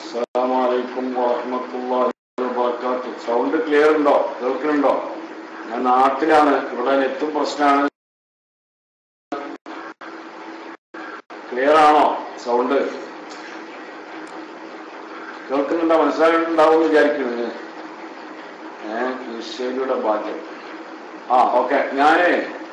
അസ്സലാമലൈക്കും വറഹ്മത്തുള്ളാഹി വബറകാതുഹു സൗണ്ട് ക്ലിയർ ഉണ്ടോ കേൾക്കുന്നുണ്ടോ ഞാൻ നാട്ടിലാണ് ഇവിടെ നെറ്റും പ്രശ്നമാണ് ക്ലിയർ ആണോ സൗണ്ട് കേൾക്കുന്നുണ്ടോ മനസ്സിലായിട്ടുണ്ടാവും വിചാരിക്കുന്നത് ഏഹ് കൃഷിയുടെ ഭാഗ്യം ആ ഓക്കെ ഞാനേ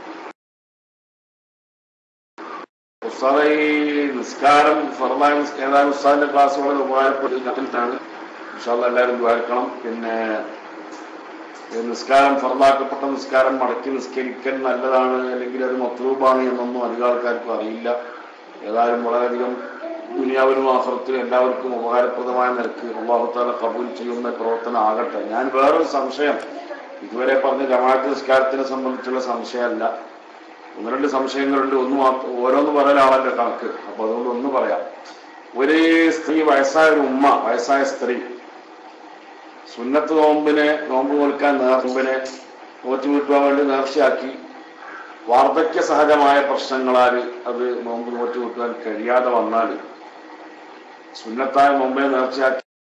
ഉസ്താദെ ഈ നിസ്കാരം ഫറലായ നിസ്കാരം ഏതായാലും ഉസ്താദിന്റെ ക്ലാസ് വളരെ ഉപകാരപ്പെട്ടിട്ടാണ് ഉസ്താദ് എല്ലാവരും ദ്വാരിക്കണം പിന്നെ ഈ നിസ്കാരം ഫറലാക്കപ്പെട്ട നിസ്കാരം മടക്കി നിസ്കരിക്കൽ നല്ലതാണ് അല്ലെങ്കിൽ അത് മത്രൂബാണ് എന്നൊന്നും അധികം ആൾക്കാർക്കും അറിയില്ല ഏതായാലും വളരെയധികം ദുനിയാവിലും ആഹ്റത്തിലും എല്ലാവർക്കും ഉപകാരപ്രദമായ നിരക്ക് അള്ളാഹുത്താല കബൂൽ ചെയ്യുന്ന പ്രവർത്തനം ആകട്ടെ ഞാൻ വേറൊരു സംശയം ഇതുവരെ പറഞ്ഞ ജമാഅത്ത് നിസ്കാരത്തിനെ സംബന്ധിച്ചുള്ള സംശയമല്ല ഒന്ന് രണ്ട് സംശയങ്ങളുണ്ട് ഒന്ന് മാത്രം ഓരോന്ന് പറയലാണല്ലോ കണക്ക് അപ്പൊ അതുകൊണ്ട് ഒന്ന് പറയാം ഒരു സ്ത്രീ വയസ്സായ ഒരു ഉമ്മ വയസ്സായ സ്ത്രീ സുന്നത്ത് നോമ്പിനെ നോമ്പ് നോൽക്കാൻ നോമ്പിനെ നോറ്റ് വീട്ടുവാൻ വേണ്ടി നേർച്ചയാക്കി വാർദ്ധക്യ സഹജമായ പ്രശ്നങ്ങളാൽ അത് നോമ്പ് നോറ്റ് വീട്ടുവാൻ കഴിയാതെ വന്നാൽ സുന്നത്തായ നോമ്പിനെ നേർച്ചയാക്കി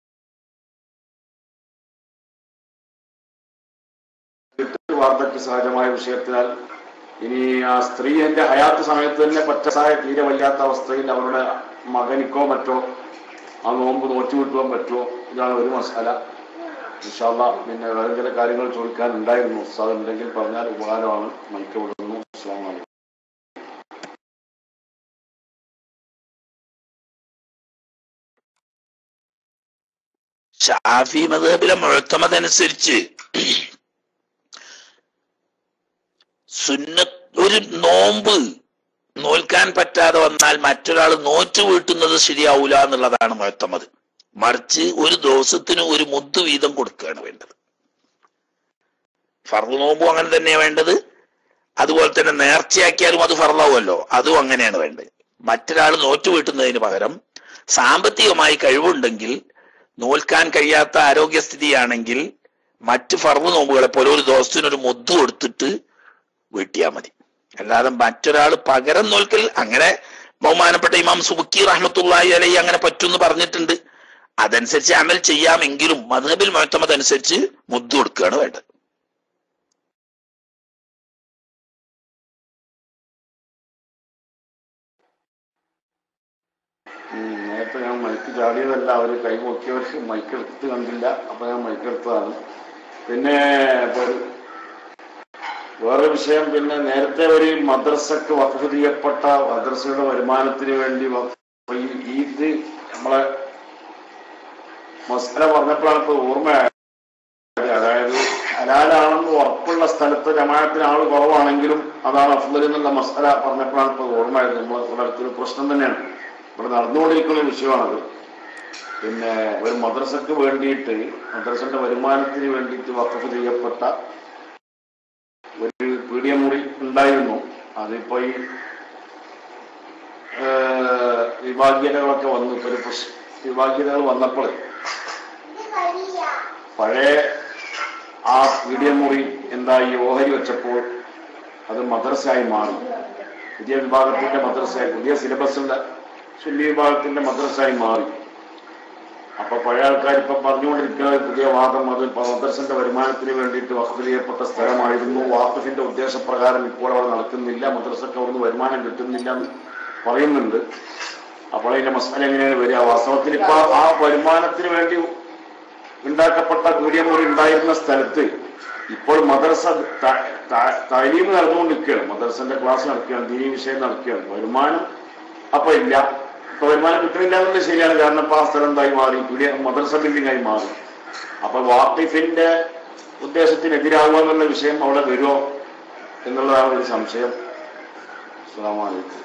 വാർദ്ധക്യ സഹജമായ വിഷയത്തിനാൽ ഇനി ആ സ്ത്രീ എന്റെ ഹയാത്ത് സമയത്ത് തന്നെ പറ്റസായ തീരെ വയ്യാത്ത അവസ്ഥയിൽ അവരുടെ മകനിക്കോ മറ്റോ ആ നോമ്പ് നോറ്റു കിട്ടുവാൻ പറ്റുമോ ഇതാണ് ഒരു മസാല ഇൻഷാല്ല പിന്നെ വേറെ ചില കാര്യങ്ങൾ ചോദിക്കാൻ ഉണ്ടായിരുന്നു ഉസ്താദ് ഉണ്ടെങ്കിൽ പറഞ്ഞാൽ ഉപകാരമാണ് മൈക്ക് വിടുന്നു അസ്സാം വലൈക്കും ഷാഫി മതബിലെ മുഴത്തമതനുസരിച്ച് സുന്ന ഒരു നോമ്പ് നോൽക്കാൻ പറ്റാതെ വന്നാൽ മറ്റൊരാൾ നോറ്റ് വീട്ടുന്നത് ശരിയാവൂല എന്നുള്ളതാണ് മുഴത്തമത് മറിച്ച് ഒരു ദിവസത്തിന് ഒരു മുദ്ദ് വീതം കൊടുക്കുകയാണ് വേണ്ടത് ഫർദ് നോമ്പും അങ്ങനെ തന്നെയാണ് വേണ്ടത് അതുപോലെ തന്നെ നേർച്ചയാക്കിയാലും അത് ഫർദാവുമല്ലോ അതും അങ്ങനെയാണ് വേണ്ടത് മറ്റൊരാൾ നോറ്റ് വീട്ടുന്നതിന് പകരം സാമ്പത്തികമായി കഴിവുണ്ടെങ്കിൽ നോൽക്കാൻ കഴിയാത്ത ആരോഗ്യസ്ഥിതിയാണെങ്കിൽ മറ്റ് ഫർദ് നോമ്പുകളെ പോലെ ഒരു ദിവസത്തിന് ഒരു മുദ്ദ് കൊടുത്തിട്ട് വീട്ടിയാൽ മതി അല്ലാതെ മറ്റൊരാൾ പകരം നോൽക്കൽ അങ്ങനെ ബഹുമാനപ്പെട്ട ഇമാം സുബുക്കി റഹ്മത്തുള്ളാഹി അലൈ അങ്ങനെ പറ്റുമെന്ന് പറഞ്ഞിട്ടുണ്ട് അതനുസരിച്ച് അമൽ ചെയ്യാമെങ്കിലും മധബിൽ മുഴത്തമത് അനുസരിച്ച് മുദ്ദ് കൊടുക്കുകയാണ് വേണ്ടത് ഉം, നേരത്തെ ഞാൻ മൈക്ക് ചാടിയതല്ല അവര് കൈ പൊക്കിയവർക്ക് മൈക്ക് എടുത്ത് കണ്ടില്ല അപ്പൊ ഞാൻ മൈക്ക് എടുത്തതാണ് പിന്നെ ഇപ്പൊ ഒരു വേറെ വിഷയം പിന്നെ നേരത്തെ ഒരു മദ്രസക്ക് വഖഫ് ചെയ്യപ്പെട്ട മദ്രസയുടെ വരുമാനത്തിന് വേണ്ടി വഖഫ് ഈ- ഈ ഇത് നമ്മളെ മസ്കല പറഞ്ഞപ്പോഴാണ് ഇപ്പൊ ഓർമ്മയായത് അതായത് ഹലാലാണെന്ന് ഉറപ്പുള്ള സ്ഥലത്ത് ജമാഅത്തിന് ആൾ കുറവാണെങ്കിലും അതാണ് അഫ്ദൽ എന്നുള്ള മസ്കല പറഞ്ഞപ്പോഴാണ് ഇപ്പൊ ഓർമ്മയായത് നമ്മൾ ഇവിടെ അടുത്തൊരു പ്രശ്നം തന്നെയാണ് ഇവിടെ നടന്നുകൊണ്ടിരിക്കുന്ന ഒരു വിഷയമാണത് പിന്നെ ഒരു മദ്രസക്ക് വേണ്ടിയിട്ട് മദ്രസന്റെ വരുമാനത്തിന് വേണ്ടിയിട്ട് വഖഫ് ചെയ്യപ്പെട്ട ഒരു പീഡിയ മുറി ഉണ്ടായിരുന്നു അതിപ്പോ ഈ ഏഹ്, വിഭാഗീയതകളൊക്കെ വന്നു ഇപ്പൊ ഒരു പ്രശ്- വിഭാഗീയതകൾ വന്നപ്പോൾ പഴയ ആ പീഡിയ മുറി എന്തായി ഓഹരി വെച്ചപ്പോൾ അത് മദ്രസയായി മാറി പുതിയ വിഭാഗത്തിന്റെ മദ്രസയായി പുതിയ സിലബസുള്ള സുന്നി വിഭാഗത്തിന്റെ മദ്രസയായി മാറി അപ്പൊ പഴയ ആൾക്കാർ ഇപ്പൊ പറഞ്ഞുകൊണ്ടിരിക്കുന്ന ഒരു പുതിയ വാദം അത് ഇപ്പൊ മദ്രസന്റെ വരുമാനത്തിന് വേണ്ടിയിട്ട് വഖഫ് ചെയ്യപ്പെട്ട സ്ഥലമായിരുന്നു വാഖഫിന്റെ ഉദ്ദേശപ്രകാരം ഇപ്പോൾ അവിടെ നടക്കുന്നില്ല മദ്രസക്ക് അവിടുന്ന് വരുമാനം കിട്ടുന്നില്ല എന്ന് പറയുന്നുണ്ട് അപ്പോൾ അതിന്റെ മസാല എങ്ങനെയാണ് വരിക വാസ്തവത്തിൽ ഇപ്പൊ ആ വരുമാനത്തിന് വേണ്ടി ഉണ്ടാക്കപ്പെട്ട പീഡിയമുറി ഉണ്ടായിരുന്ന സ്ഥലത്ത് ഇപ്പോൾ മദ്രസ ത- ത- തലീം നടന്നുകൊണ്ടിരിക്കുകയാണ് മദ്രസന്റെ ക്ലാസ് നടക്കുകയാണ് ദീനി വിഷയം നടക്കുകയാണ് വരുമാനം അപ്പൊ ഇല്ല ഇപ്പൊ വരുമാനം കിട്ടുന്നില്ല എന്നുള്ളത് ശരിയാണ് കാരണം ഇപ്പൊ ആ സ്ഥലം എന്തായി മാറി പീഡിയ മദ്രസ ബിൽഡിംഗ് ആയി മാറി അപ്പൊ വാക്കിഫിന്റെ ഉദ്ദേശത്തിനെതിരാകുക എന്നുള്ള വിഷയം അവിടെ വരുമോ എന്നുള്ളതാണ് ഒരു സംശയം അസ്സലാമു അലൈക്കും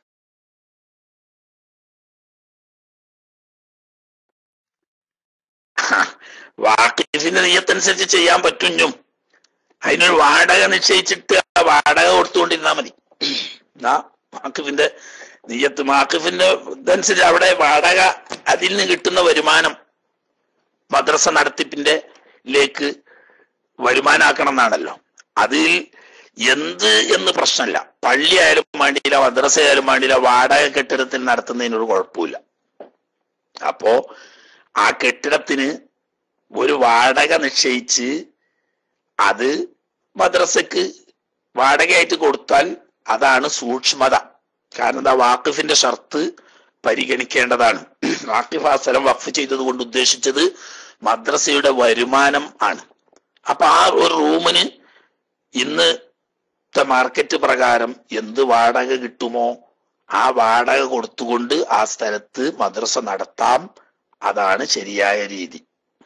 വാക്കിഫിന്റെ നീയത്തനുസരിച്ച് ചെയ്യാൻ പറ്റുഞ്ഞും അതിനൊരു വാടക നിശ്ചയിച്ചിട്ട് ആ വാടക കൊടുത്തുകൊണ്ടിരുന്നാ മതി എന്നാ വാക്കിഫിന്റെ നീയത്ത് വാക്കിഫിന്റെ ഇതനുസരിച്ച് അവിടെ വാടക അതിൽ നിന്ന് കിട്ടുന്ന വരുമാനം മദ്രസ നടത്തിപ്പിന്റെ ലേക്ക് വരുമാനാക്കണം എന്നാണല്ലോ അതിൽ എന്ത് എന്ന് പ്രശ്നമല്ല പള്ളി ആയാലും വേണ്ടിയില്ല മദ്രസ ആയാലും വേണ്ടിയില്ല വാടക കെട്ടിടത്തിൽ നടത്തുന്നതിനൊരു കുഴപ്പമില്ല അപ്പോ ആ കെട്ടിടത്തിന് ഒരു വാടക നിശ്ചയിച്ച് അത് മദ്രസക്ക് വാടകയായിട്ട് കൊടുത്താൽ അതാണ് സൂക്ഷ്മത കാരണം എന്താ വാക്കിഫിന്റെ ഷർത്ത് പരിഗണിക്കേണ്ടതാണ് വാക്കിഫ് ആ സ്ഥലം വഖഫ് ചെയ്തത് കൊണ്ട് ഉദ്ദേശിച്ചത് മദ്രസയുടെ വരുമാനം ആണ് അപ്പൊ ആ ഒരു റൂമിന് ഇന്നത്തെ മാർക്കറ്റ് പ്രകാരം എന്ത് വാടക കിട്ടുമോ ആ വാടക കൊടുത്തുകൊണ്ട് ആ സ്ഥലത്ത് മദ്രസ നടത്താം അതാണ് ശരിയായ രീതി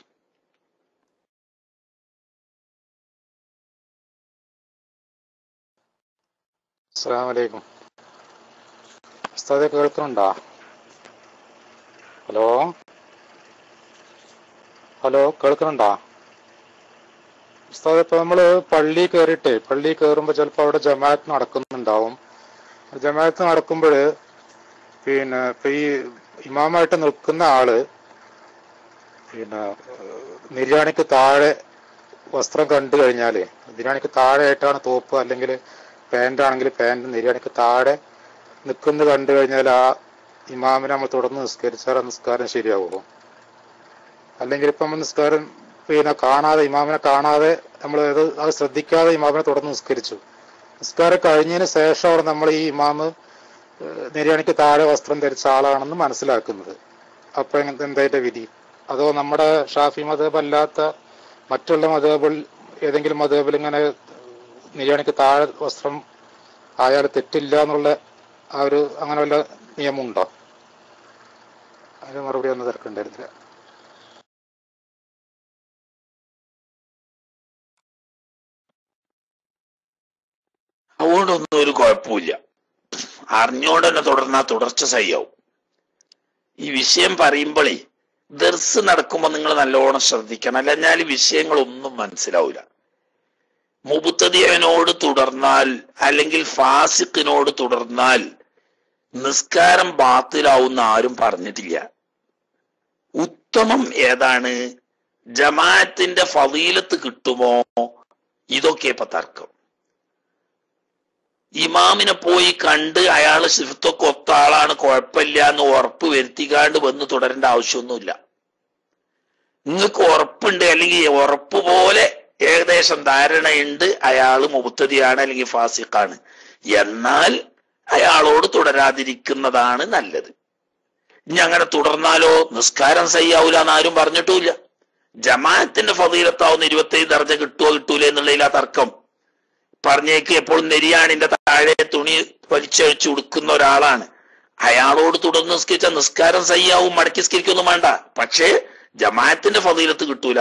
അസ്സലാമലൈക്കും ഉസ്താദെ കേൾക്കുന്നുണ്ടോ ഹലോ ഹലോ കേൾക്കുന്നുണ്ടോ ഉസ്താദ് ഇപ്പൊ നമ്മള് പള്ളി കയറിയിട്ടേ പള്ളി കയറുമ്പോ ചിലപ്പോ അവിടെ ജമാഅത്ത് നടക്കുന്നുണ്ടാവും ജമാഅത്ത് നടക്കുമ്പോൾ പിന്നെ ഇപ്പൊ ഈ ഇമാമായിട്ട് നിൽക്കുന്ന ആള് പിന്നെ നിര്യാണിക്ക് താഴെ വസ്ത്രം കണ്ടു കഴിഞ്ഞാല് നിര്യാണിക്ക് താഴെ ആയിട്ടാണ് തോപ്പ് അല്ലെങ്കിൽ പാന്റ് ആണെങ്കിൽ പാന്റ് നിര്യാണിക്ക് താഴെ നിൽക്കുന്നത് കണ്ടു കഴിഞ്ഞാൽ ആ ഇമാമിനെ നമ്മൾ തുടർന്ന് നിസ്കരിച്ചാൽ ആ നിസ്കാരം ശരിയാവുമോ അല്ലെങ്കിൽ ഇപ്പം നമ്മൾ നിസ്കാരം പിന്നെ കാണാതെ ഇമാമിനെ കാണാതെ നമ്മൾ അത് അത് ശ്രദ്ധിക്കാതെ ഇമാമിനെ തുടർന്ന് നിസ്കരിച്ചു നിസ്കാരം കഴിഞ്ഞതിന് ശേഷമാണ് നമ്മൾ ഈ ഇമാമ് ഏഹ്, നിര്യാണിക്ക് താഴെ വസ്ത്രം ധരിച്ച ആളാണെന്ന് മനസ്സിലാക്കുന്നത് അപ്പൊ എങ്ങനത്തെ എന്തായിട്ട് വിധി അതോ നമ്മുടെ ഷാഫി മതബ് അല്ലാത്ത മറ്റുള്ള മതബിൽ ഏതെങ്കിലും മതബിൽ ഇങ്ങനെ നിര്യാണിക്ക് താഴെ വസ്ത്രം അയാൾ തെറ്റില്ല എന്നുള്ള ആ ഒരു അങ്ങനെ വല്ല നിയമമുണ്ടോ അതിന് മറുപടി ഒന്ന് തിരക്കുണ്ടായിരുന്നില്ല അതുകൊണ്ടൊന്നും ഒരു കുഴപ്പമില്ല അറിഞ്ഞോണ്ട് തന്നെ തുടർന്നാ തുടർച്ച സഹിയാവും ഈ വിഷയം പറയുമ്പോഴേ ദർസ് നടക്കുമ്പോൾ നിങ്ങൾ നല്ലോണം ശ്രദ്ധിക്കണം അല്ലഞ്ഞാൽ വിഷയങ്ങളൊന്നും മനസ്സിലാവില്ല മുബുത്തതിയനോട് തുടർന്നാൽ അല്ലെങ്കിൽ ഫാസിഖിനോട് തുടർന്നാൽ നിസ്കാരം ബാത്തിലാവുന്ന ആരും പറഞ്ഞിട്ടില്ല ഉത്തമം ഏതാണ് ജമാഅത്തിന്റെ ഫതീലത്ത് കിട്ടുമോ ഇതൊക്കെ ഇപ്പൊ തർക്കം ഇമാമിനെ പോയി കണ്ട് അയാള് ശിഫത്തൊക്കെ ഒത്ത ആളാണ് കുഴപ്പമില്ല എന്ന് ഉറപ്പ് വരുത്തിക്കാണ്ട് വന്ന് തുടരേണ്ട ആവശ്യമൊന്നുമില്ല നിങ്ങൾക്ക് ഉറപ്പുണ്ട് അല്ലെങ്കിൽ ഉറപ്പ് പോലെ ഏകദേശം ധാരണയുണ്ട് അയാൾ മുബത്തതിയാണ് അല്ലെങ്കിൽ ഫാസിഖാണ് എന്നാൽ അയാളോട് തുടരാതിരിക്കുന്നതാണ് നല്ലത് ഇനി അങ്ങനെ തുടർന്നാലോ നിസ്കാരം സയ്യാവൂല എന്ന് ആരും പറഞ്ഞിട്ടുമില്ല ജമാഅത്തിന്റെ ഫതീലത്താവുന്ന ഇരുപത്തേഴ് ദർജ കിട്ടുമോ കിട്ടൂല എന്നുള്ളതിൽ ആ തർക്കം പറഞ്ഞേക്ക് എപ്പോഴും നെരിയാണിന്റെ താഴെ തുണി വലിച്ചഴിച്ച് ഉടുക്കുന്ന ഒരാളാണ് അയാളോട് തുടർന്ന് നിസ്കരിച്ച നിസ്കാരം സയ്യാവും മടക്കി നിസ്കരിക്കൊന്നും വേണ്ട പക്ഷേ ജമാഅത്തിന്റെ ഫതീലത്ത് കിട്ടൂല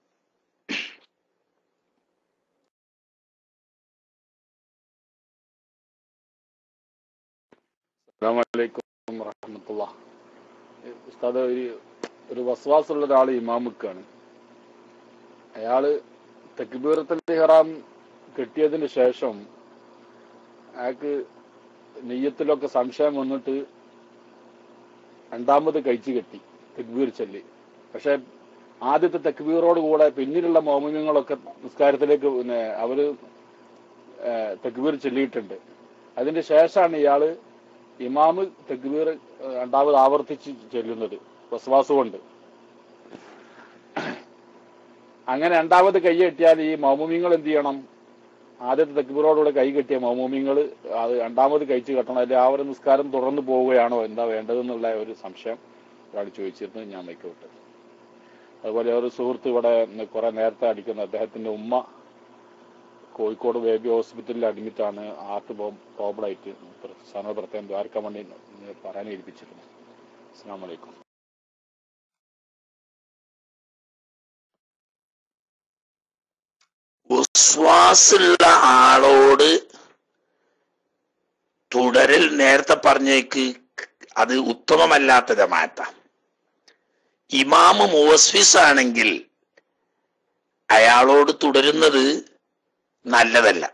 അസ്സാമലൈക്കും വറഹമത്തുള്ള ഉസ്താദ് ഒരു ഒരു വസ്വാസുള്ള ഒരാൾ ഇമാമുക്കാണ് അയാള് തെക്കുബീറത്തിന്റെ ഹറാം കെട്ടിയതിന് ശേഷം അയാൾക്ക് നെയ്യത്തിലൊക്കെ സംശയം വന്നിട്ട് രണ്ടാമത് കഴിച്ചു കെട്ടി തെക്കുബീർ ചൊല്ലി പക്ഷെ ആദ്യത്തെ തെക്കുബീറോട് കൂടെ പിന്നീടുള്ള മോമിനങ്ങളൊക്കെ നിസ്കാരത്തിലേക്ക് പിന്നെ അവര് ഏഹ്, തെക്കുബീർ ചൊല്ലിയിട്ടുണ്ട് അതിന്റെ ശേഷമാണ് ഇയാള് ഇമാമ് തെക്കുബീർ ഏഹ്, രണ്ടാമത് ആവർത്തിച്ച് ചെല്ലുന്നത് വസ്വാസ് കൊണ്ട് അങ്ങനെ രണ്ടാമത് കൈ കെട്ടിയാൽ ഈ മൗമുമിങ്ങൾ എന്ത് ചെയ്യണം ആദ്യത്തെ തെക്കുബീറോടുകൂടെ കൈ കെട്ടിയ മൗമുമിങ്ങൾ അത് രണ്ടാമത് കഴിച്ച് കെട്ടണം അല്ലെങ്കിൽ ആ ഒരു നിസ്കാരം തുടർന്ന് പോവുകയാണോ എന്താ വേണ്ടതെന്നുള്ള ഒരു സംശയം ഒരാൾ ചോദിച്ചിരുന്നു ഞാൻ വയ്ക്കോട്ടെ അതുപോലെ ഒരു സുഹൃത്ത് ഇവിടെ കുറെ നേരത്തെ അടിക്കുന്ന അദ്ദേഹത്തിന്റെ ഉമ്മ കോഴിക്കോട് ബേബി ഹോസ്പിറ്റലിൽ അഡ്മിറ്റ് ആണ് ഹാർട്ട് പ്രോബ്ലം ആയിട്ട് സാറിനോട് പ്രത്യേകം ദ്വാരക്കാൻ വേണ്ടി പറയാൻ ഏൽപ്പിച്ചിരുന്നു അസ്സാം വലൈക്കും വിശ്വാസമുള്ള ആളോട് തുടരൽ നേരത്തെ പറഞ്ഞേക്ക് അത് ഉത്തമമല്ലാത്ത ജമാഅത്ത ഇമാമ് മുവസ്വിസ് ആണെങ്കിൽ അയാളോട് തുടരുന്നത് നല്ലതല്ല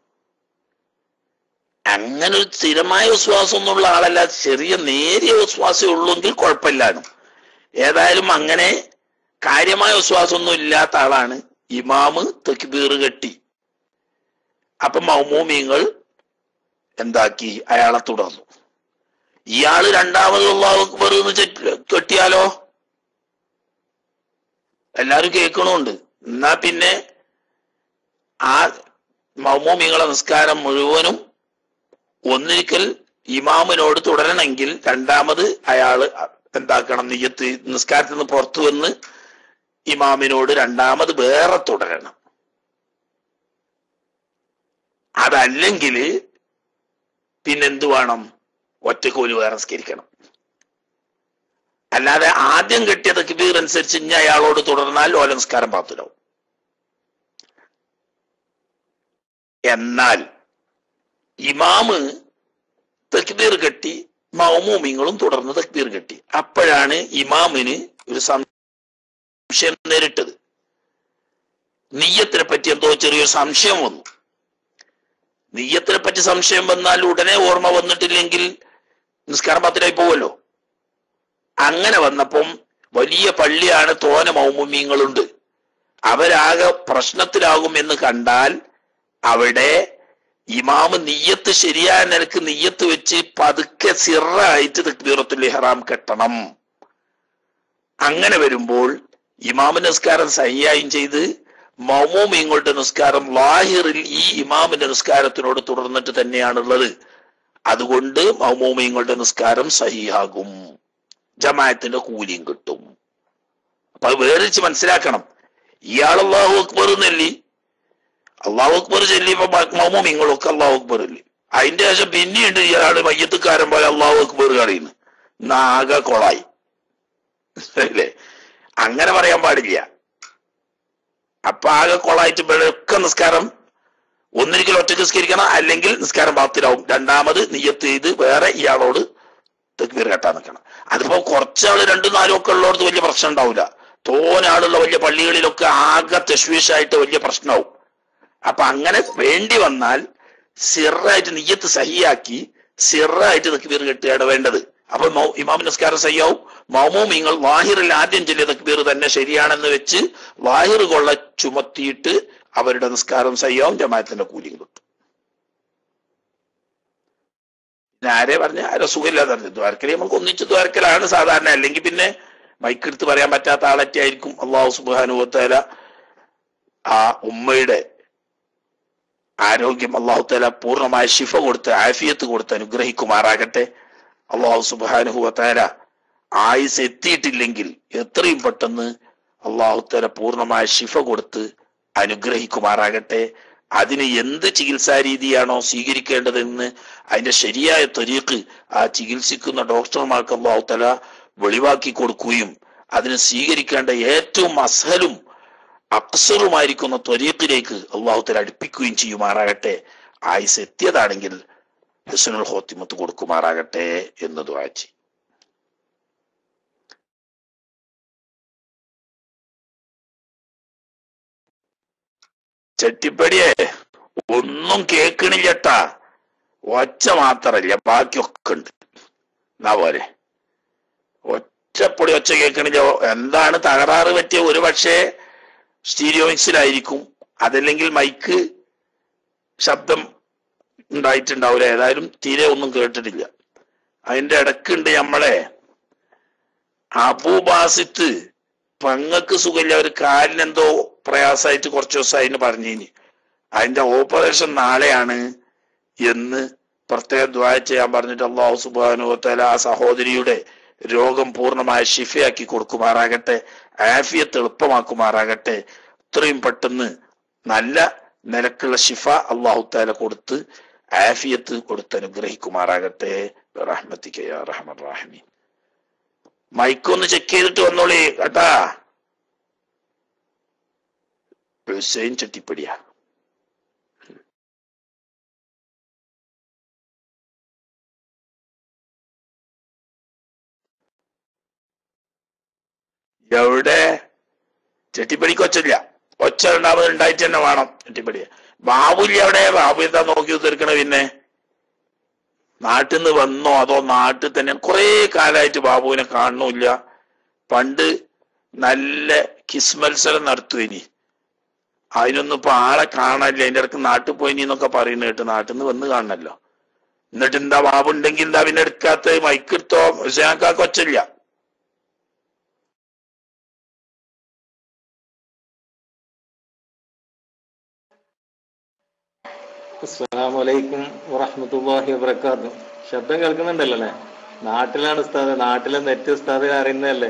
അങ്ങനെ ഒരു സ്ഥിരമായ വിശ്വാസമൊന്നുള്ള ആളല്ല ചെറിയ നേരിയ വിശ്വാസം ഉള്ളെങ്കിൽ കുഴപ്പമില്ലാണ് ഏതായാലും അങ്ങനെ കാര്യമായ വിശ്വാസമൊന്നും ഇല്ലാത്ത ആളാണ് ഇമാമ് തെക്കുബീർ കെട്ടി അപ്പൊ മൗമൂമിങ്ങൾ എന്താക്കി അയാളെ തുടർന്നു ഇയാള് രണ്ടാമത് അള്ളാഹു അക്ബർ എന്ന് ചെ- കെട്ടിയാലോ എല്ലാരും കേൾക്കണുണ്ട് എന്നാ പിന്നെ ആ മൗമൂമികളെ നിസ്കാരം മുഴുവനും ഒന്നിരിക്കൽ ഇമാമിനോട് തുടരണമെങ്കിൽ രണ്ടാമത് അയാള് എന്താക്കണം നെയ്യത്ത് നിസ്കാരത്തിൽ നിന്ന് പുറത്തു വന്ന് ഇമാമിനോട് രണ്ടാമത് വേറെ തുടരണം അതല്ലെങ്കിൽ പിന്നെന്ത് വേണം ഒറ്റക്കോല് വേറെ നിസ്കരിക്കണം അല്ലാതെ ആദ്യം കിട്ടിയ തക്ബീർ അനുസരിച്ച് ഇനി അയാളോട് തുടർന്നാൽ ഓല നിസ്കാരം പാത്തിലാവും എന്നാൽ ഇമാമ് തക്ബീർ കെട്ടി മൗമൂമിങ്ങളും തുടർന്ന് തക്ബീർ കെട്ടി അപ്പോഴാണ് ഇമാമിന് ഒരു സംശയം നേരിട്ടത് നീയത്തിനെ പറ്റി എന്തോ ചെറിയൊരു സംശയം വന്നു നീയത്തിനെ പറ്റി സംശയം വന്നാൽ ഉടനെ ഓർമ്മ വന്നിട്ടില്ലെങ്കിൽ നിസ്കാരം പത്തിലായി പോവല്ലോ അങ്ങനെ വന്നപ്പം വലിയ പള്ളിയാണ് തോന മൗമുമ്യങ്ങളുണ്ട് അവരാകെ പ്രശ്നത്തിലാകും എന്ന് കണ്ടാൽ അവിടെ ഇമാമ് നീയത്ത് ശരിയായ നിലക്ക് നീയത്ത് വെച്ച് പതുക്കെ സിറായിട്ട് തക്ബീറത്തുൽ ഇഹ്റാം കെട്ടണം അങ്ങനെ വരുമ്പോൾ ഇമാമ നിസ്കാരം സഹിയായും ചെയ്ത് മൗമൂമിങ്ങളുടെ നിസ്കാരം ലാഹിറിൽ ഈ ഇമാമിന്റെ നിസ്കാരത്തിനോട് തുടർന്നിട്ട് തന്നെയാണുള്ളത് അതുകൊണ്ട് മൗമൂമിങ്ങളുടെ നിസ്കാരം സഹിയാകും ജമായത്തിന്റെ കൂലിയും കിട്ടും അപ്പൊ അത് വേറിച്ച് മനസ്സിലാക്കണം ഇയാൾ അള്ളാഹു അക്ബർ എന്നല്ലി അള്ളാഹു അക്ബർ ചെല്ലിയപ്പോ മൗമൂമിങ്ങളൊക്കെ അള്ളാഹു അക്ബർ അല്ലേ അതിന്റെ ശേഷം പിന്നെയുണ്ട് ഇയാള് മയ്യത്തുകാരൻ പോലെ അള്ളാഹു അക്ബർ കളിയുന്നു നാഗ കൊളായി അല്ലേ അങ്ങനെ പറയാൻ പാടില്ല അപ്പൊ ആകെ കൊളായിട്ട് ഒക്കെ നിസ്കാരം ഒന്നിരിക്കൽ ഒറ്റയ്ക്ക് നിസ്കരിക്കണം അല്ലെങ്കിൽ നിസ്കാരം ബാത്തിലാവും രണ്ടാമത് നിയ്യത്ത് ചെയ്ത് വേറെ ഇയാളോട് തെക്കുപേർ കെട്ടാൻ നിൽക്കണം അതിപ്പോ കുറച്ചാള് രണ്ടും നാലും ഒക്കെ ഉള്ളവർക്ക് വലിയ പ്രശ്നം ഉണ്ടാവില്ല തോനാളുള്ള വലിയ പള്ളികളിലൊക്കെ ആകെ തെശ്വീഷായിട്ട് വലിയ പ്രശ്നമാവും അപ്പൊ അങ്ങനെ വേണ്ടി വന്നാൽ സിറായിട്ട് നിയ്യത്ത് സഹിയാക്കി സിറായിട്ട് തക്ബീർ കെട്ടുകയാണ് വേണ്ടത് അപ്പൊ മൗ- ഇമാം നിസ്കാരം സഹിയാവും മൗമൂമിങ്ങൾ വാഹിറിൽ ആദ്യം ചെല്ലിയ തക്ബീർ തന്നെ ശരിയാണെന്ന് വെച്ച് വാഹിർ കൊള്ള ചുമത്തിയിട്ട് അവരുടെ നിസ്കാരം സഹിയാവും ജമാഅത്തിന്റെ കൂലിയും കിട്ടും പിന്നെ ആരെ പറഞ്ഞ ആരോ സുഖമില്ലാതെ പറഞ്ഞു ദ്വാരക്കലി നമുക്ക് ഒന്നിച്ച് ദ്വാരക്കലാണ് സാധാരണ അല്ലെങ്കിൽ പിന്നെ മൈക്കെടുത്ത് പറയാൻ പറ്റാത്ത ആളൊക്കെ ആയിരിക്കും അള്ളാഹു സുബാനുവത്തേല ആ ഉമ്മയുടെ ആരോഗ്യം അള്ളാഹു തല പൂർണ്ണമായ ശിഫ കൊടുത്ത് ആഫിയത്ത് കൊടുത്ത് അനുഗ്രഹിക്കുമാറാകട്ടെ അള്ളാഹു സുബാനുഹുവത്താല ആയുസ് എത്തിയിട്ടില്ലെങ്കിൽ എത്രയും പെട്ടെന്ന് അള്ളാഹു തല പൂർണ്ണമായ ശിഫ കൊടുത്ത് അനുഗ്രഹിക്കുമാറാകട്ടെ അതിന് എന്ത് ചികിത്സാ രീതിയാണോ സ്വീകരിക്കേണ്ടതെന്ന് അതിന്റെ ശരിയായ ത്വരീക്ക് ആ ചികിത്സിക്കുന്ന ഡോക്ടർമാർക്ക് അള്ളാഹു തല വെളിവാക്കി കൊടുക്കുകയും അതിന് സ്വീകരിക്കേണ്ട ഏറ്റവും അസലും അക്സറുമായിരിക്കുന്ന ത്വരീക്കിലേക്ക് അള്ളാഹു തല അടുപ്പിക്കുകയും ചെയ്യുമാറാകട്ടെ ആയുസ് എത്തിയതാണെങ്കിൽ ഹുസനുൽ ഹോത്തിമത്ത് കൊടുക്കുമാറാകട്ടെ എന്ന് ദ്വാച്ചി ചെട്ടിപ്പടിയെ ഒന്നും കേക്കണില്ലട്ടാ ഒച്ച മാത്രല്ല ബാക്കിയൊക്കെ ഉണ്ട് എന്നാ പോലെ ഒറ്റപ്പൊടി ഒച്ച കേൾക്കണില്ല എന്താണ് തകരാറ് പറ്റിയ ഒരു പക്ഷേ സ്റ്റീരിയോ മിക്സിലായിരിക്കും അതല്ലെങ്കിൽ മൈക്ക് ശബ്ദം ഉണ്ടായിട്ടുണ്ടാവില്ല ഏതായാലും തീരെ ഒന്നും കേട്ടിട്ടില്ല അതിന്റെ ഇടക്കുണ്ട് നമ്മളെ അബൂബാസിത്ത് പെങ്ങക്ക് സുഖമില്ല ഒരു കാലിനെന്തോ പ്രയാസമായിട്ട് കുറച്ച് ദിവസമായിട്ട് പറഞ്ഞിനി അതിന്റെ ഓപ്പറേഷൻ നാളെയാണ് എന്ന് പ്രത്യേക ദ്വായ ചെയ്യാൻ പറഞ്ഞിട്ട് അള്ളാഹു സുബാനുവത്തല ആ സഹോദരിയുടെ രോഗം പൂർണ്ണമായ ഷിഫയാക്കി കൊടുക്കുമാറാകട്ടെ ആഫിയത്ത് എളുപ്പമാക്കുമാറാകട്ടെ ഇത്രയും പെട്ടെന്ന് നല്ല നിലക്കുള്ള ഷിഫ അള്ളാഹു താല കൊടുത്ത് ആഫിയത്ത് കൊടുത്ത് അനുഗ്രഹിക്കുമാറാകട്ടെ റഹ്മത്തിക്ക് യാ റഹ്മൻ റാഹിമീൻ മൈക്കൊന്ന് ചെക്ക് ചെയ്തിട്ട് വന്നോളി കേട്ടാ ഹുസൈൻ ചെട്ടിപ്പടിയാ എവിടെ ചെട്ടിപ്പടിക്ക് ഒച്ചില്ല ഒച്ച ഉണ്ടാവുന്നത് ഉണ്ടായിട്ട് തന്നെ വേണം ചെട്ടിപ്പടി ബാബുല്ല എവിടെ ബാബു എന്താ നോക്കി തീർക്കണ പിന്നെ നാട്ടിൽ നിന്ന് വന്നോ അതോ നാട്ടിൽ തന്നെ കുറെ കാലമായിട്ട് ബാബുവിനെ കാണുന്നില്ല പണ്ട് നല്ല കിസ് മത്സരം നടത്തുവിനി അതിനൊന്നും ഇപ്പൊ ആളെ കാണാനില്ല അതിന്റെ ഇടക്ക് നാട്ടിൽ പോയിനി എന്നൊക്കെ പറയുന്ന കേട്ട് നാട്ടിൽ നിന്ന് വന്ന് കാണണല്ലോ എന്നിട്ട് എന്താ ബാബു ഉണ്ടെങ്കിൽ എന്താ പിന്നെ എടുക്കാത്ത മൈക്കെടുത്തോ ഹുസൈനാക്കാക്ക് ഒച്ചില്ല അസ്സലാമു അലൈക്കും വറഹ്മത്തുള്ളാഹി വബറകാത്തു ശബ്ദം കേൾക്കുന്നുണ്ടല്ലോ അല്ലേ നാട്ടിലാണ് ഉസ്താദ് നാട്ടിലെ നെറ്റ് ഉസ്താദ് അറിയുന്നതല്ലേ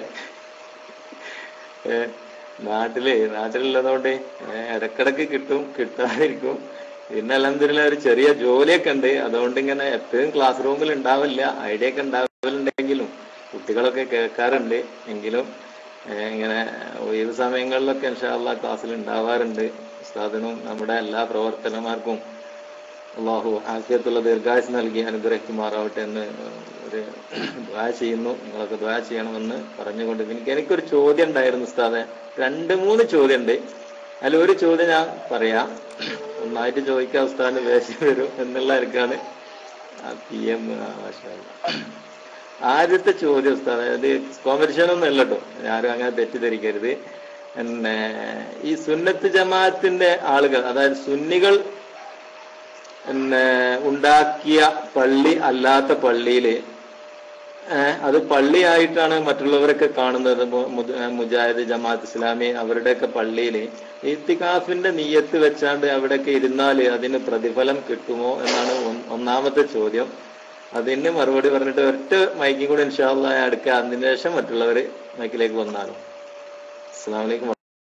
ഏ, നാട്ടില് നാട്ടിലുള്ളതുകൊണ്ട് ഏ, ഇടക്കിടക്ക് കിട്ടും കിട്ടാതിരിക്കും പിന്നെ അലഹദില്ല ഒരു ചെറിയ ജോലിയൊക്കെ ഉണ്ട് അതുകൊണ്ട് ഇങ്ങനെ എപ്പോഴും ക്ലാസ് റൂമിൽ ഉണ്ടാവില്ല ഐഡിയ ഒക്കെ ഉണ്ടാവലുണ്ടെങ്കിലും കുട്ടികളൊക്കെ കേൾക്കാറുണ്ട് എങ്കിലും ഏ, ഇങ്ങനെ ഒഴിവ് സമയങ്ങളിലൊക്കെ ഇൻഷാല്ല ക്ലാസ്സിൽ ഉണ്ടാവാറുണ്ട് ഉസ്താദിനും നമ്മുടെ എല്ലാ പ്രവർത്തനമാർക്കും അള്ളാഹു ആഫിയത്തുള്ള ദീർഘായുസ് നൽകി അനുഗ്രഹിക്കുമാറാവട്ടെ എന്ന് ഒരു ദ്വാ ചെയ്യുന്നു നിങ്ങളൊക്കെ ദ്വാ ചെയ്യണമെന്ന് പറഞ്ഞുകൊണ്ട് എനിക്ക് എനിക്കൊരു ചോദ്യം ഉണ്ടായിരുന്നു ഉസ്താദെ രണ്ട് മൂന്ന് ചോദ്യം ഉണ്ട് അതിൽ ഒരു ചോദ്യം ഞാൻ പറയാം ഒന്നായിട്ട് ചോദിക്കാൻ ഉസ്താദിന് വേശം വരും എന്നുള്ള ആർക്കാണ് പി എം ആദ്യത്തെ ചോദ്യം ഉസ്താദ് അത് കോമ്പറ്റീഷൻ ഒന്നും അല്ല കേട്ടോ ആരും അങ്ങനെ തെറ്റിദ്ധരിക്കരുത് പിന്നെ ഈ സുന്നത്ത് ജമാഅത്തിന്റെ ആളുകൾ അതായത് സുന്നികൾ പിന്നെ ഉണ്ടാക്കിയ പള്ളി അല്ലാത്ത പള്ളിയില് ഏഹ് അത് പള്ളിയായിട്ടാണ് മറ്റുള്ളവരൊക്കെ കാണുന്നത് മു- മുദ- ഏഹ് മുജാഹിദ് ജമാഅത്ത് ഇസ്ലാമി അവരുടെയൊക്കെ പള്ളിയില് ഇത്തികാഫിന്റെ നീയത്ത് വെച്ചാണ്ട് അവിടെയൊക്കെ ഇരുന്നാല് അതിന് പ്രതിഫലം കിട്ടുമോ എന്നാണ് ഒ- ഒന്നാമത്തെ ചോദ്യം അതിന് മറുപടി പറഞ്ഞിട്ട് ഒറ്റ മൈക്കും കൂടെ ഇൻഷാല്ല അടുക്കുക അതിന് ശേഷം മറ്റുള്ളവര് മൈക്കിലേക്ക് വന്നാലും അസ്സാം വലൈക്കും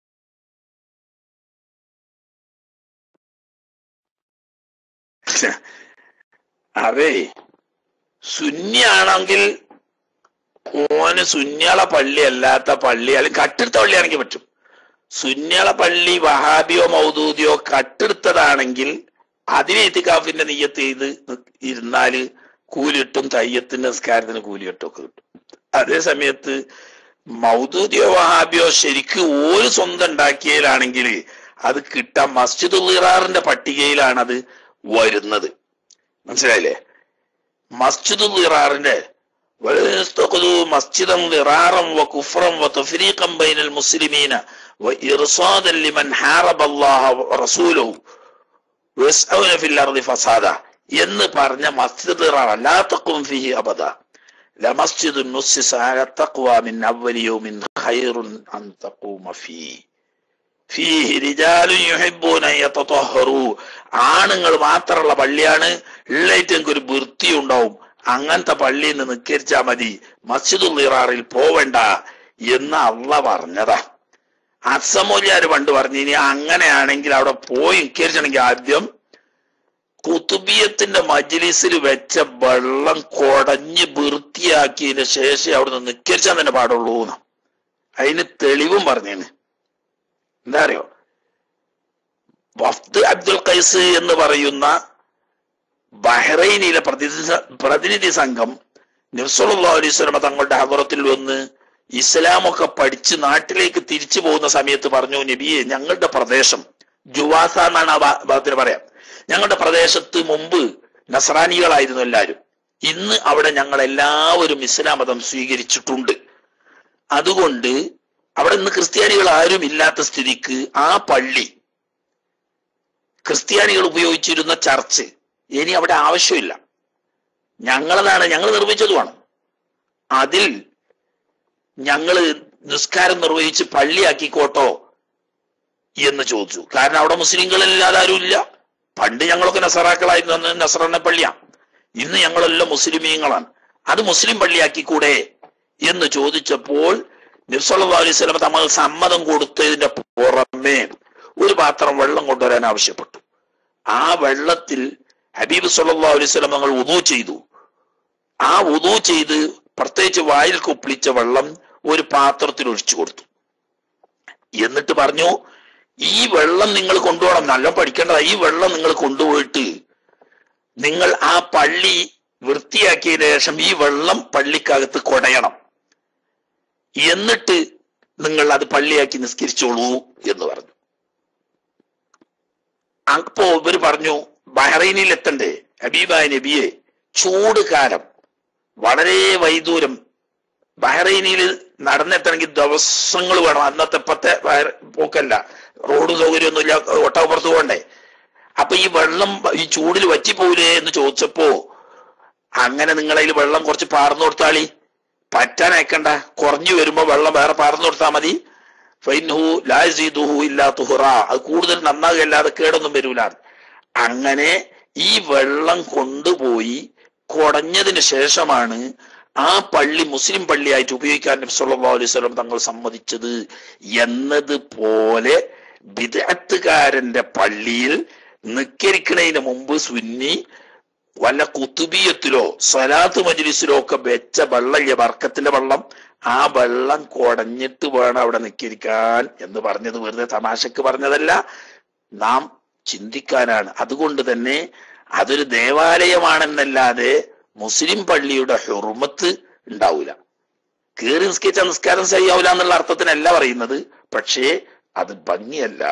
അതെ സുന്നിയാണെങ്കിൽ ഓന് സുന്നികളെ പള്ളി അല്ലാത്ത പള്ളി അല്ലെങ്കിൽ കട്ടെടുത്ത പള്ളിയാണെങ്കിൽ പറ്റും സുന്നികളെ പള്ളി വഹാബിയോ മൗദൂദിയോ കട്ടെടുത്തതാണെങ്കിൽ അതിന് ഇത്തിക്കാഫിന്റെ നെയ്യത്ത് ചെയ്ത് ഇരുന്നാല് കൂലിട്ടും തയ്യത്തിന്റെ നിസ്കാരത്തിന് കൂലിയിട്ടും ഒക്കെ കിട്ടും അതേ സമയത്ത് മൗദൂദിയോ വഹാബിയോ ശരിക്ക് ഒരു സ്വന്തം ഉണ്ടാക്കിയതിലാണെങ്കിൽ അത് കിട്ടാൻ മസ്ജിദ് ഉള്ളിറാറിന്റെ പട്ടികയിലാണ് അത് വരുന്നത് മനസ്സിലായില്ലേ മസ്ജിദ് ഇറാറിന്റെ مسجدا ضرارا وكفرا وتفريقا بين المسلمين وإرصادا لمن حارب الله ورسوله ويسعون في الأرض فسادا എന്ന് പറഞ്ഞ മസ്ജിദ് ضرار لا تقم فيه أبدا لمسجد نسس على التقوى من أول يوم خير أن تقوم فيه ഫീഹി റിജാലും യുഹിബ്ബൂന യതതഹറു ആണുങ്ങൾ മാത്രമുള്ള പള്ളിയാണ് ഉള്ളേറ്റെങ്കിൽ ഒരു വൃത്തി ഉണ്ടാവും അങ്ങനത്തെ പള്ളിയിൽ നിന്ന് നിക്കരിച്ചാ മതി മസ്ജിദുൽ ഇറാറിൽ പോവണ്ട എന്ന് അള്ള പറഞ്ഞതാ അസമൂല്യാര് പണ്ട് പറഞ്ഞു ഇനി അങ്ങനെയാണെങ്കിൽ അവിടെ പോയി നിക്കരിച്ചണെങ്കിൽ ആദ്യം കുത്തുബിയത്തിന്റെ മജ്ലിസിൽ വെച്ച വെള്ളം കൊടഞ്ഞ് വൃത്തിയാക്കിയതിന് ശേഷം അവിടെ നിന്ന് നിക്കരിച്ചാൻ തന്നെ പാടുള്ളൂ എന്ന് അതിന് തെളിവും പറഞ്ഞേന് എന്താ അറിയോ വഫ്ദ് അബ്ദുൽ ഖൈസ് എന്ന് പറയുന്ന ബഹ്റൈനിലെ പ്രതിനിധി പ്രതിനിധി സംഘം നിർസുല്ലാ അലൈഹി സ്വലമ തങ്ങളുടെ ഹദറത്തിൽ വന്ന് ഇസ്ലാമൊക്കെ പഠിച്ച് നാട്ടിലേക്ക് തിരിച്ചു പോകുന്ന സമയത്ത് പറഞ്ഞു നബിയെ ഞങ്ങളുടെ പ്രദേശം ജുവാസ എന്നാണ് ആ ഭാ- ഭാഗത്തിന് പറയാം ഞങ്ങളുടെ പ്രദേശത്ത് മുമ്പ് നസ്രാനികളായിരുന്നു എല്ലാവരും ഇന്ന് അവിടെ ഞങ്ങൾ എല്ലാവരും ഇസ്ലാം മതം സ്വീകരിച്ചിട്ടുണ്ട് അതുകൊണ്ട് അവിടെ ഇന്ന് ക്രിസ്ത്യാനികൾ ആരും ഇല്ലാത്ത സ്ഥിതിക്ക് ആ പള്ളി ക്രിസ്ത്യാനികൾ ഉപയോഗിച്ചിരുന്ന ചർച്ച് ഇനി അവിടെ ആവശ്യമില്ല ഞങ്ങളതാണ് ഞങ്ങൾ നിർമ്മിച്ചതുമാണ് അതിൽ ഞങ്ങൾ നിസ്കാരം നിർവഹിച്ച് പള്ളിയാക്കിക്കോട്ടോ എന്ന് ചോദിച്ചു കാരണം അവിടെ മുസ്ലിങ്ങളില്ലാതെ ആരുമില്ല പണ്ട് ഞങ്ങളൊക്കെ നസറാക്കളായിരുന്നു അന്ന് നസറന്ന പള്ളിയാണ് ഇന്ന് ഞങ്ങളെല്ലാം മുസ്ലിമീങ്ങളാണ് അത് മുസ്ലിം പള്ളിയാക്കിക്കൂടെ എന്ന് ചോദിച്ചപ്പോൾ നബ്സല്ലാ അലൈഹി സ്വലം തങ്ങൾ സമ്മതം കൊടുത്തതിന്റെ പുറമേ ഒരു പാത്രം വെള്ളം കൊണ്ടുവരാൻ ആവശ്യപ്പെട്ടു ആ വെള്ളത്തിൽ ഹബീബ് സല്ലാ അലൈഹി സ്വലം തങ്ങൾ ഉദു ചെയ്തു ആ ഉദു ചെയ്ത് പ്രത്യേകിച്ച് വായിൽ കുപ്പിളിച്ച വെള്ളം ഒരു പാത്രത്തിൽ ഒഴിച്ചു കൊടുത്തു എന്നിട്ട് പറഞ്ഞു ഈ വെള്ളം നിങ്ങൾ കൊണ്ടുപോകണം നല്ല പഠിക്കേണ്ടതാ ഈ വെള്ളം നിങ്ങൾ കൊണ്ടുപോയിട്ട് നിങ്ങൾ ആ പള്ളി വൃത്തിയാക്കിയതിനു ശേഷം ഈ വെള്ളം പള്ളിക്കകത്ത് കൊടയണം എന്നിട്ട് നിങ്ങൾ അത് പള്ളിയാക്കി നിസ്കരിച്ചോളൂ എന്ന് പറഞ്ഞു അപ്പോ ഇവര് പറഞ്ഞു ബഹ്റൈനിൽ എത്തണ്ടേ ഹബീബായ നബിയെ ചൂട് കാലം വളരെ വൈദൂരം ബഹ്റൈനിൽ നടന്നെത്തണമെങ്കിൽ ദിവസങ്ങൾ വേണം അന്നത്തെ ഇപ്പത്തെ ബഹ്റ- പോക്കല്ല റോഡ് സൗകര്യമൊന്നുമില്ല ഒട്ടകപ്പുറത്ത് പോകണ്ടേ അപ്പൊ ഈ വെള്ളം ഈ ചൂടിൽ വറ്റിപ്പോവില്ലേ എന്ന് ചോദിച്ചപ്പോ അങ്ങനെ നിങ്ങളതിൽ വെള്ളം കുറച്ച് പാർന്നു കൊടുത്താളി പറ്റാൻ അയക്കണ്ട കുറഞ്ഞു വരുമ്പോ വെള്ളം വേറെ പാർന്നു കൊടുത്താൽ മതി ഫൈൻഹു ലാസിദുഹു ഇല്ലാ തുഹുറ അത് കൂടുതൽ നന്നാകുകയല്ലാതെ കേടൊന്നും വരൂല അങ്ങനെ ഈ വെള്ളം കൊണ്ടുപോയി കുടഞ്ഞതിന് ശേഷമാണ് ആ പള്ളി മുസ്ലിം പള്ളിയായിട്ട് ഉപയോഗിക്കാൻ നബി സല്ലല്ലാഹു അലൈഹി വസല്ലം തങ്ങൾ സമ്മതിച്ചത് എന്നതുപോലെ ബിദഅത്തുകാരന്റെ പള്ളിയിൽ നിക്കരിക്കണതിന് മുമ്പ് സുന്നി വല്ല കുത്തുബിയത്തിലോ സലാത്ത് മജ്ലിസിലോ ഒക്കെ വെച്ച വെള്ളമില്ല വർക്കത്തിന്റെ വെള്ളം ആ വെള്ളം കുടഞ്ഞിട്ട് വേണം അവിടെ നിക്കരിക്കാൻ എന്ന് പറഞ്ഞത് വെറുതെ തമാശക്ക് പറഞ്ഞതല്ല നാം ചിന്തിക്കാനാണ് അതുകൊണ്ട് തന്നെ അതൊരു ദേവാലയമാണെന്നല്ലാതെ മുസ്ലിം പള്ളിയുടെ ഹുറുമത്ത് ഉണ്ടാവില്ല കയറി നിസ്കരിച്ച നിസ്കാരം ശരിയാവില്ല എന്നുള്ള അർത്ഥത്തിനല്ല പറയുന്നത് പക്ഷേ അത് ഭംഗിയല്ല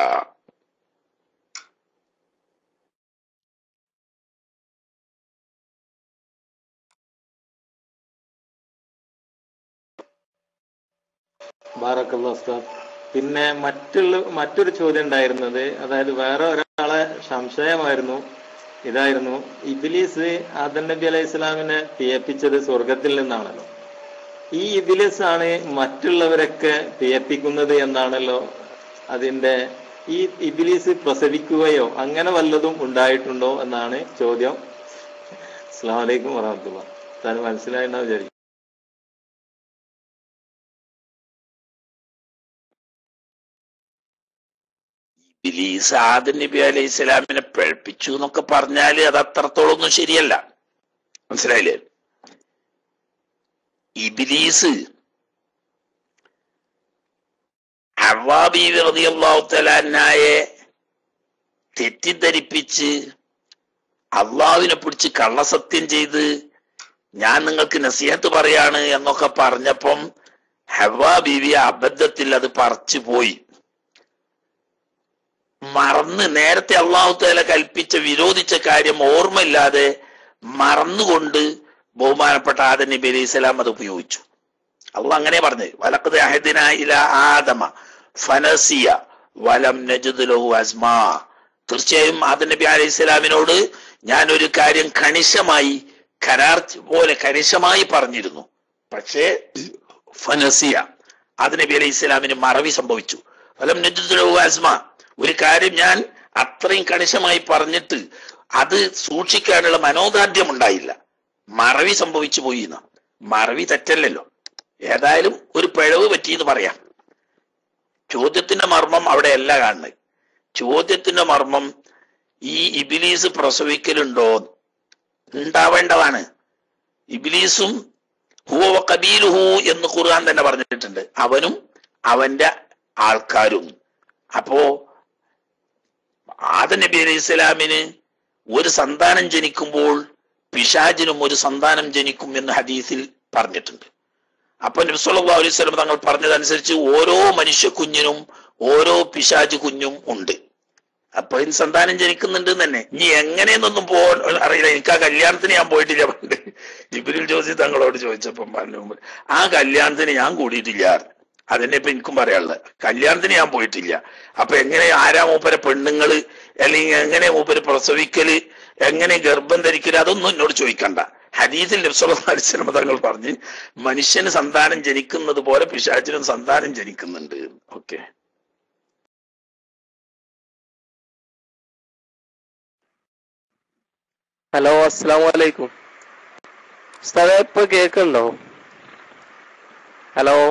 ബാറക്കല്ലാ ഉസ്താദ് പിന്നെ മറ്റുള്ള മറ്റൊരു ചോദ്യം ഉണ്ടായിരുന്നത് അതായത് വേറെ ഒരാളെ സംശയമായിരുന്നു ഇതായിരുന്നു ഇബിലീസ് ആദം നബി അലൈഹി ഇസ്ലാമിനെ പിയപ്പിച്ചത് സ്വർഗത്തിൽ നിന്നാണല്ലോ ഈ ഇബിലിസ് ആണ് മറ്റുള്ളവരൊക്കെ പിയപ്പിക്കുന്നത് എന്നാണല്ലോ അതിന്റെ ഈ ഇബിലീസ് പ്രസവിക്കുകയോ അങ്ങനെ വല്ലതും ഉണ്ടായിട്ടുണ്ടോ എന്നാണ് ചോദ്യം അസ്സാം വലൈക്കും വറഹമത്തുള്ള താൻ മനസ്സിലായിട്ടാ വിചാരിക്കും ഇബിലീസ് ആദം നബി അലൈഹി സ്വലാമിനെ പഴപ്പിച്ചു എന്നൊക്കെ പറഞ്ഞാല് അത് അത്രത്തോളം ഒന്നും ശരിയല്ല മനസ്സിലായില്ലേ ഇബിലീസ് ഹവാബീവി റളിയല്ലാഹു തലാനായെ തെറ്റിദ്ധരിപ്പിച്ച് അള്ളാഹുവിനെ പിടിച്ച് കള്ളസത്യം ചെയ്ത് ഞാൻ നിങ്ങൾക്ക് നസീഹത്ത് പറയാണ് എന്നൊക്കെ പറഞ്ഞപ്പം ഹവാ ബീവി അബദ്ധത്തിൽ അത് പറിച്ചു പോയി മറന്ന് നേരത്തെ അള്ളാഹു തആല കൽപ്പിച്ച വിരോധിച്ച കാര്യം ഓർമ്മയില്ലാതെ മറന്നുകൊണ്ട് ബഹുമാനപ്പെട്ട ആദം നബി അലൈഹി സ്വലാം അത് ഉപയോഗിച്ചു അള്ളാഹ് അങ്ങനെ പറഞ്ഞു വലക്കത് അഹദിന ഇല ആദമ ഫനസിയ വലം നജദ് ലഹു അസ്മാ തീർച്ചയായും ആദം നബി അലൈഹി സ്വലാമിനോട് ഞാൻ ഒരു കാര്യം കണിശമായി കരാർ പോലെ കണിശമായി പറഞ്ഞിരുന്നു പക്ഷേ ഫനസിയ ആദം നബി അലൈഹി സ്വലാമിന് മറവി സംഭവിച്ചു ഫലം നജദ് ലഹു അസ്മാ ഒരു കാര്യം ഞാൻ അത്രയും കണിശമായി പറഞ്ഞിട്ട് അത് സൂക്ഷിക്കാനുള്ള മനോദാർഢ്യം ഉണ്ടായില്ല മറവി സംഭവിച്ചു പോയി എന്ന് മറവി തെറ്റല്ലല്ലോ ഏതായാലും ഒരു പിഴവ് പറ്റിയെന്ന് പറയാം ചോദ്യത്തിന്റെ മർമ്മം അവിടെയല്ല കാണുന്നത് ചോദ്യത്തിന്റെ മർമ്മം ഈ ഇബിലീസ് പ്രസവിക്കലുണ്ടോ ഉണ്ടാവേണ്ടതാണ് ഇബിലീസും ഹുവ കബീലുഹു എന്ന് ഖുർആൻ തന്നെ പറഞ്ഞിട്ടുണ്ട് അവനും അവന്റെ ആൾക്കാരും അപ്പോ ആദ നബി അലൈഹി സ്വലാമിന് ഒരു സന്താനം ജനിക്കുമ്പോൾ പിശാജിനും ഒരു സന്താനം ജനിക്കും എന്ന് ഹദീസിൽ പറഞ്ഞിട്ടുണ്ട് അപ്പൊ നബി സല്ലല്ലാഹു അലൈഹി വസല്ലം തങ്ങൾ പറഞ്ഞതനുസരിച്ച് ഓരോ മനുഷ്യ കുഞ്ഞിനും ഓരോ പിശാജ് കുഞ്ഞും ഉണ്ട് അപ്പൊ ഇതിന് സന്താനം ജനിക്കുന്നുണ്ട് എന്ന് തന്നെ ഇനി എങ്ങനെയെന്നൊന്നും പോ അറിയില്ല എനിക്ക് ആ കല്യാണത്തിന് ഞാൻ പോയിട്ടില്ല പണ്ട് ജിബിരിൽ ജോസി തങ്ങളോട് ചോദിച്ചപ്പം പറഞ്ഞു മുമ്പ് ആ കല്യാണത്തിന് ഞാൻ കൂടിയിട്ടില്ല അതന്നെ ഇപ്പൊ എനിക്കും പറയാനുള്ളത് കല്യാണത്തിന് ഞാൻ പോയിട്ടില്ല അപ്പൊ എങ്ങനെ ആരാ മൂപ്പരെ പെണ്ണുങ്ങള് അല്ലെങ്കിൽ എങ്ങനെ മൂപ്പര് പ്രസവിക്കല് എങ്ങനെ ഗർഭം ധരിക്കല് അതൊന്നും എന്നോട് ചോദിക്കണ്ട ഹദീസിൽ നബ്സുലമ തങ്ങൾ പറഞ്ഞ് മനുഷ്യന് സന്താനം ജനിക്കുന്നത് പോലെ പിശാചിനും സന്താനം ജനിക്കുന്നുണ്ട് ഓക്കെ ഹലോ അസ്സാം വലൈക്കും ഉസ്താദെ ഇപ്പൊ കേക്കുന്നുണ്ടോ ഹലോ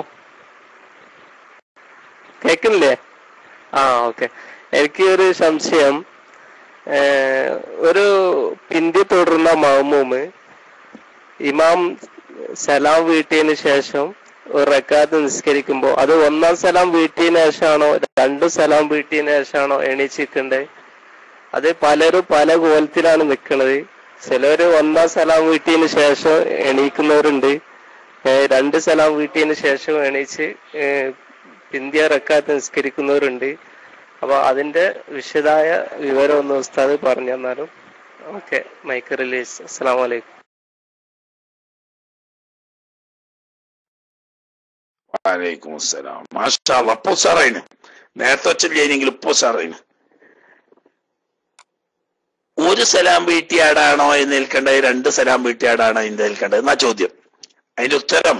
കേക്കുന്നില്ലേ ആ ഓക്കെ എനിക്ക് ഒരു സംശയം ഏഹ്, ഒരു പിന്തി തുടർന്ന മഹമൂമ് ഇമാം സലാം വീട്ടിയതിന് ശേഷം ഒരു റക്കാത്ത് നിസ്കരിക്കുമ്പോൾ അത് ഒന്നാം സലാം വീട്ടിയതിന് ശേഷമാണോ രണ്ട് സലാം വീട്ടിയതിന് ശേഷമാണോ എണീച്ചിരിക്കണ്ടേ അത് പലരും പല കോലത്തിലാണ് നിൽക്കുന്നത് ചിലര് ഒന്നാം സലാം വീട്ടിയതിന് ശേഷം എണീക്കുന്നവരുണ്ട് ഏഹ് രണ്ട് സലാം വീട്ടിയതിന് ശേഷം എണീച്ച് ഏഹ് പിന്തിയ റക്കാത്ത് നിസ്കരിക്കുന്നവരുണ്ട് അപ്പൊ അതിന്റെ വിശദമായ വിവരം ഒന്ന് ഉസ്താദ് പറഞ്ഞു തന്നാലും ഓക്കെ മൈക്ക് റിലീസ് അസ്സാം വലൈക്കും വലൈക്കും അസ്സലാം മാഷാ അല്ലാ. ഇപ്പൊ സാറായിന് നേരത്തെ വെച്ചില്ലെങ്കിൽ ഇപ്പൊ സാറായിന് ഒരു സലാം വീട്ടിയാടാണോ എന്ന് നിൽക്കേണ്ടത് രണ്ട് സലാം വീട്ടിയാടാണോ എന്ന് നിൽക്കേണ്ടത് എന്നാ ചോദ്യം അതിന്റെ ഉത്തരം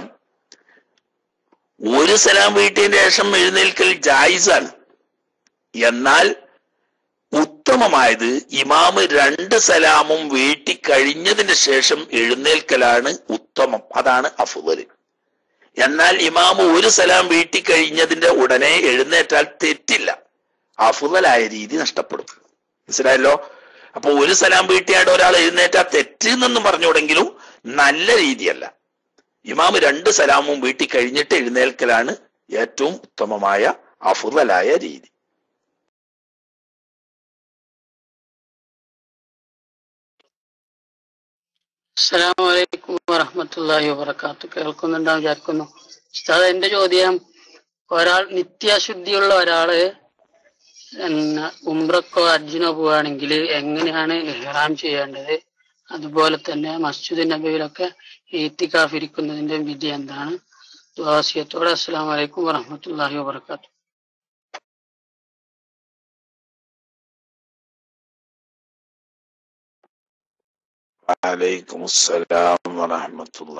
ഒരു സലാം വീട്ടിയതിന് ശേഷം എഴുന്നേൽക്കൽ ജായിസാണ് എന്നാൽ ഉത്തമ ഉത്തമമായത് ഇമാമ് രണ്ട് സലാമും വീട്ടി കഴിഞ്ഞതിന് ശേഷം എഴുന്നേൽക്കലാണ് ഉത്തമം അതാണ് അഫുദല് എന്നാൽ ഇമാമ് ഒരു സലാം വീട്ടി കഴിഞ്ഞതിന്റെ ഉടനെ എഴുന്നേറ്റാൽ തെറ്റില്ല അഫുദലായ രീതി നഷ്ടപ്പെടും മനസ്സിലായല്ലോ അപ്പൊ ഒരു സലാം വീട്ടിയായിട്ട് ഒരാൾ എഴുന്നേറ്റാൽ തെറ്റ് എന്നൊന്നും പറഞ്ഞുകൂടെങ്കിലും നല്ല രീതിയല്ല ഇമാമ് രണ്ട് സലാമും വീട്ടി കഴിഞ്ഞിട്ട് എഴുന്നേൽക്കലാണ് ഏറ്റവും ഉത്തമമായ അഫുദലായ രീതി അസ്സലാമു അലൈക്കും വറഹ്മത്തുള്ളാഹി വബറകാത്തു കേൾക്കുന്നുണ്ടാവും വിചാരിക്കുന്നു ഉസ്താദ് എന്റെ ചോദ്യം ഒരാൾ നിത്യാശുദ്ധിയുള്ള ഒരാള് പിന്നെ ഉംറക്കോ ഹജ്ജിനോ പോവുകയാണെങ്കിൽ എങ്ങനെയാണ് ഇഹ്റാം ചെയ്യേണ്ടത് അതുപോലെ തന്നെ മസ്ജിദ് നബിയിലൊക്കെ ഈത്തിക്കാഫ് ഇരിക്കുന്നതിന്റെ വിധി എന്താണ് ദുആസിയത്തോടെ അസ്സലാമു അലൈക്കും വറഹ്മത്തുള്ളാഹി വബറകാത്തു വലൈക്കും അസ്സലാം വറഹമത്തുള്ള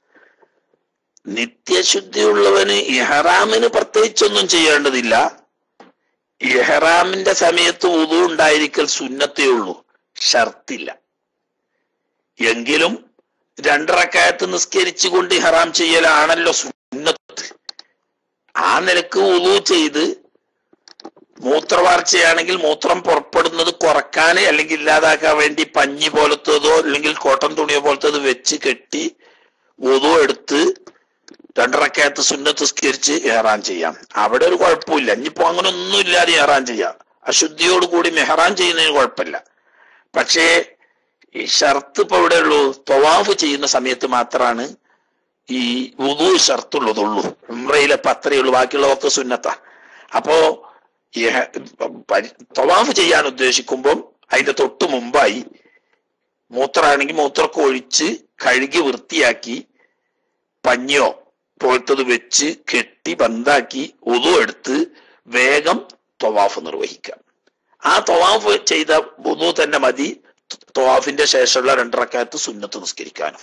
നിത്യശുദ്ധിയുള്ളവന് ഇഹ്റാമിന് പ്രത്യേകിച്ചൊന്നും ചെയ്യേണ്ടതില്ല ഇഹ്റാമിന്റെ സമയത്ത് ഉതു ഉണ്ടായിരിക്കൽ സുന്നത്തേ ഉള്ളൂ ഷർത്തില്ല എങ്കിലും രണ്ടറക്കായത്ത് നിസ്കരിച്ചുകൊണ്ട് ഇഹ്റാം ചെയ്യലാണല്ലോ സുന്നത്ത് ആ നിലക്ക് ഉതു ചെയ്ത് മൂത്രവാർച്ചയാണെങ്കിൽ മൂത്രം പുറപ്പെടുന്നത് കുറക്കാൻ അല്ലെങ്കിൽ ഇല്ലാതാക്കാൻ വേണ്ടി പഞ്ഞി പോലത്തതോ അല്ലെങ്കിൽ കോട്ടൺ തുണിയോ പോലത്തത് വെച്ച് കെട്ടി ഉതു എടുത്ത് രണ്ടറക്കകത്ത് സുന്നത്ത് സ്കരിച്ച് ഏറാൻ ചെയ്യാം അവിടെ ഒരു കുഴപ്പമില്ല ഇനിയിപ്പോ അങ്ങനെ ഒന്നും ഇല്ലാതെ ഏറാൻ ചെയ്യാം അശുദ്ധിയോട് കൂടി മെഹറാൻ ചെയ്യുന്നതിന് കുഴപ്പമില്ല പക്ഷേ ഈ ഷർത്ത് ഇപ്പൊ ഇവിടെ ഉള്ളൂ തൊവാഫ് ചെയ്യുന്ന സമയത്ത് മാത്രമാണ് ഈ ഉദു ഷർത്തുള്ളതുള്ളൂ ഉംറയിലെ ഇപ്പൊ അത്രയേ ഉള്ളൂ ബാക്കിയുള്ളതൊക്കെ സുന്നത്താ അപ്പോ ഇഹ- പരി- തവാഫ് ചെയ്യാൻ ഉദ്ദേശിക്കുമ്പം അതിന്റെ തൊട്ട് മുമ്പായി മൂത്രമാണെങ്കിൽ മൂത്രമൊക്കെ ഒഴിച്ച് കഴുകി വൃത്തിയാക്കി പഞ്ഞോ പോലത്തത് വെച്ച് കെട്ടി ബന്ധാക്കി ഉതു എടുത്ത് വേഗം തൊവാഫ് നിർവഹിക്കാം ആ തൊവാഫ് ചെയ്ത ഉതു തന്നെ മതി തൊവാഫിന്റെ ശേഷമുള്ള രണ്ടറക്കാലത്ത് സുന്നത്ത് നിസ്കരിക്കാനും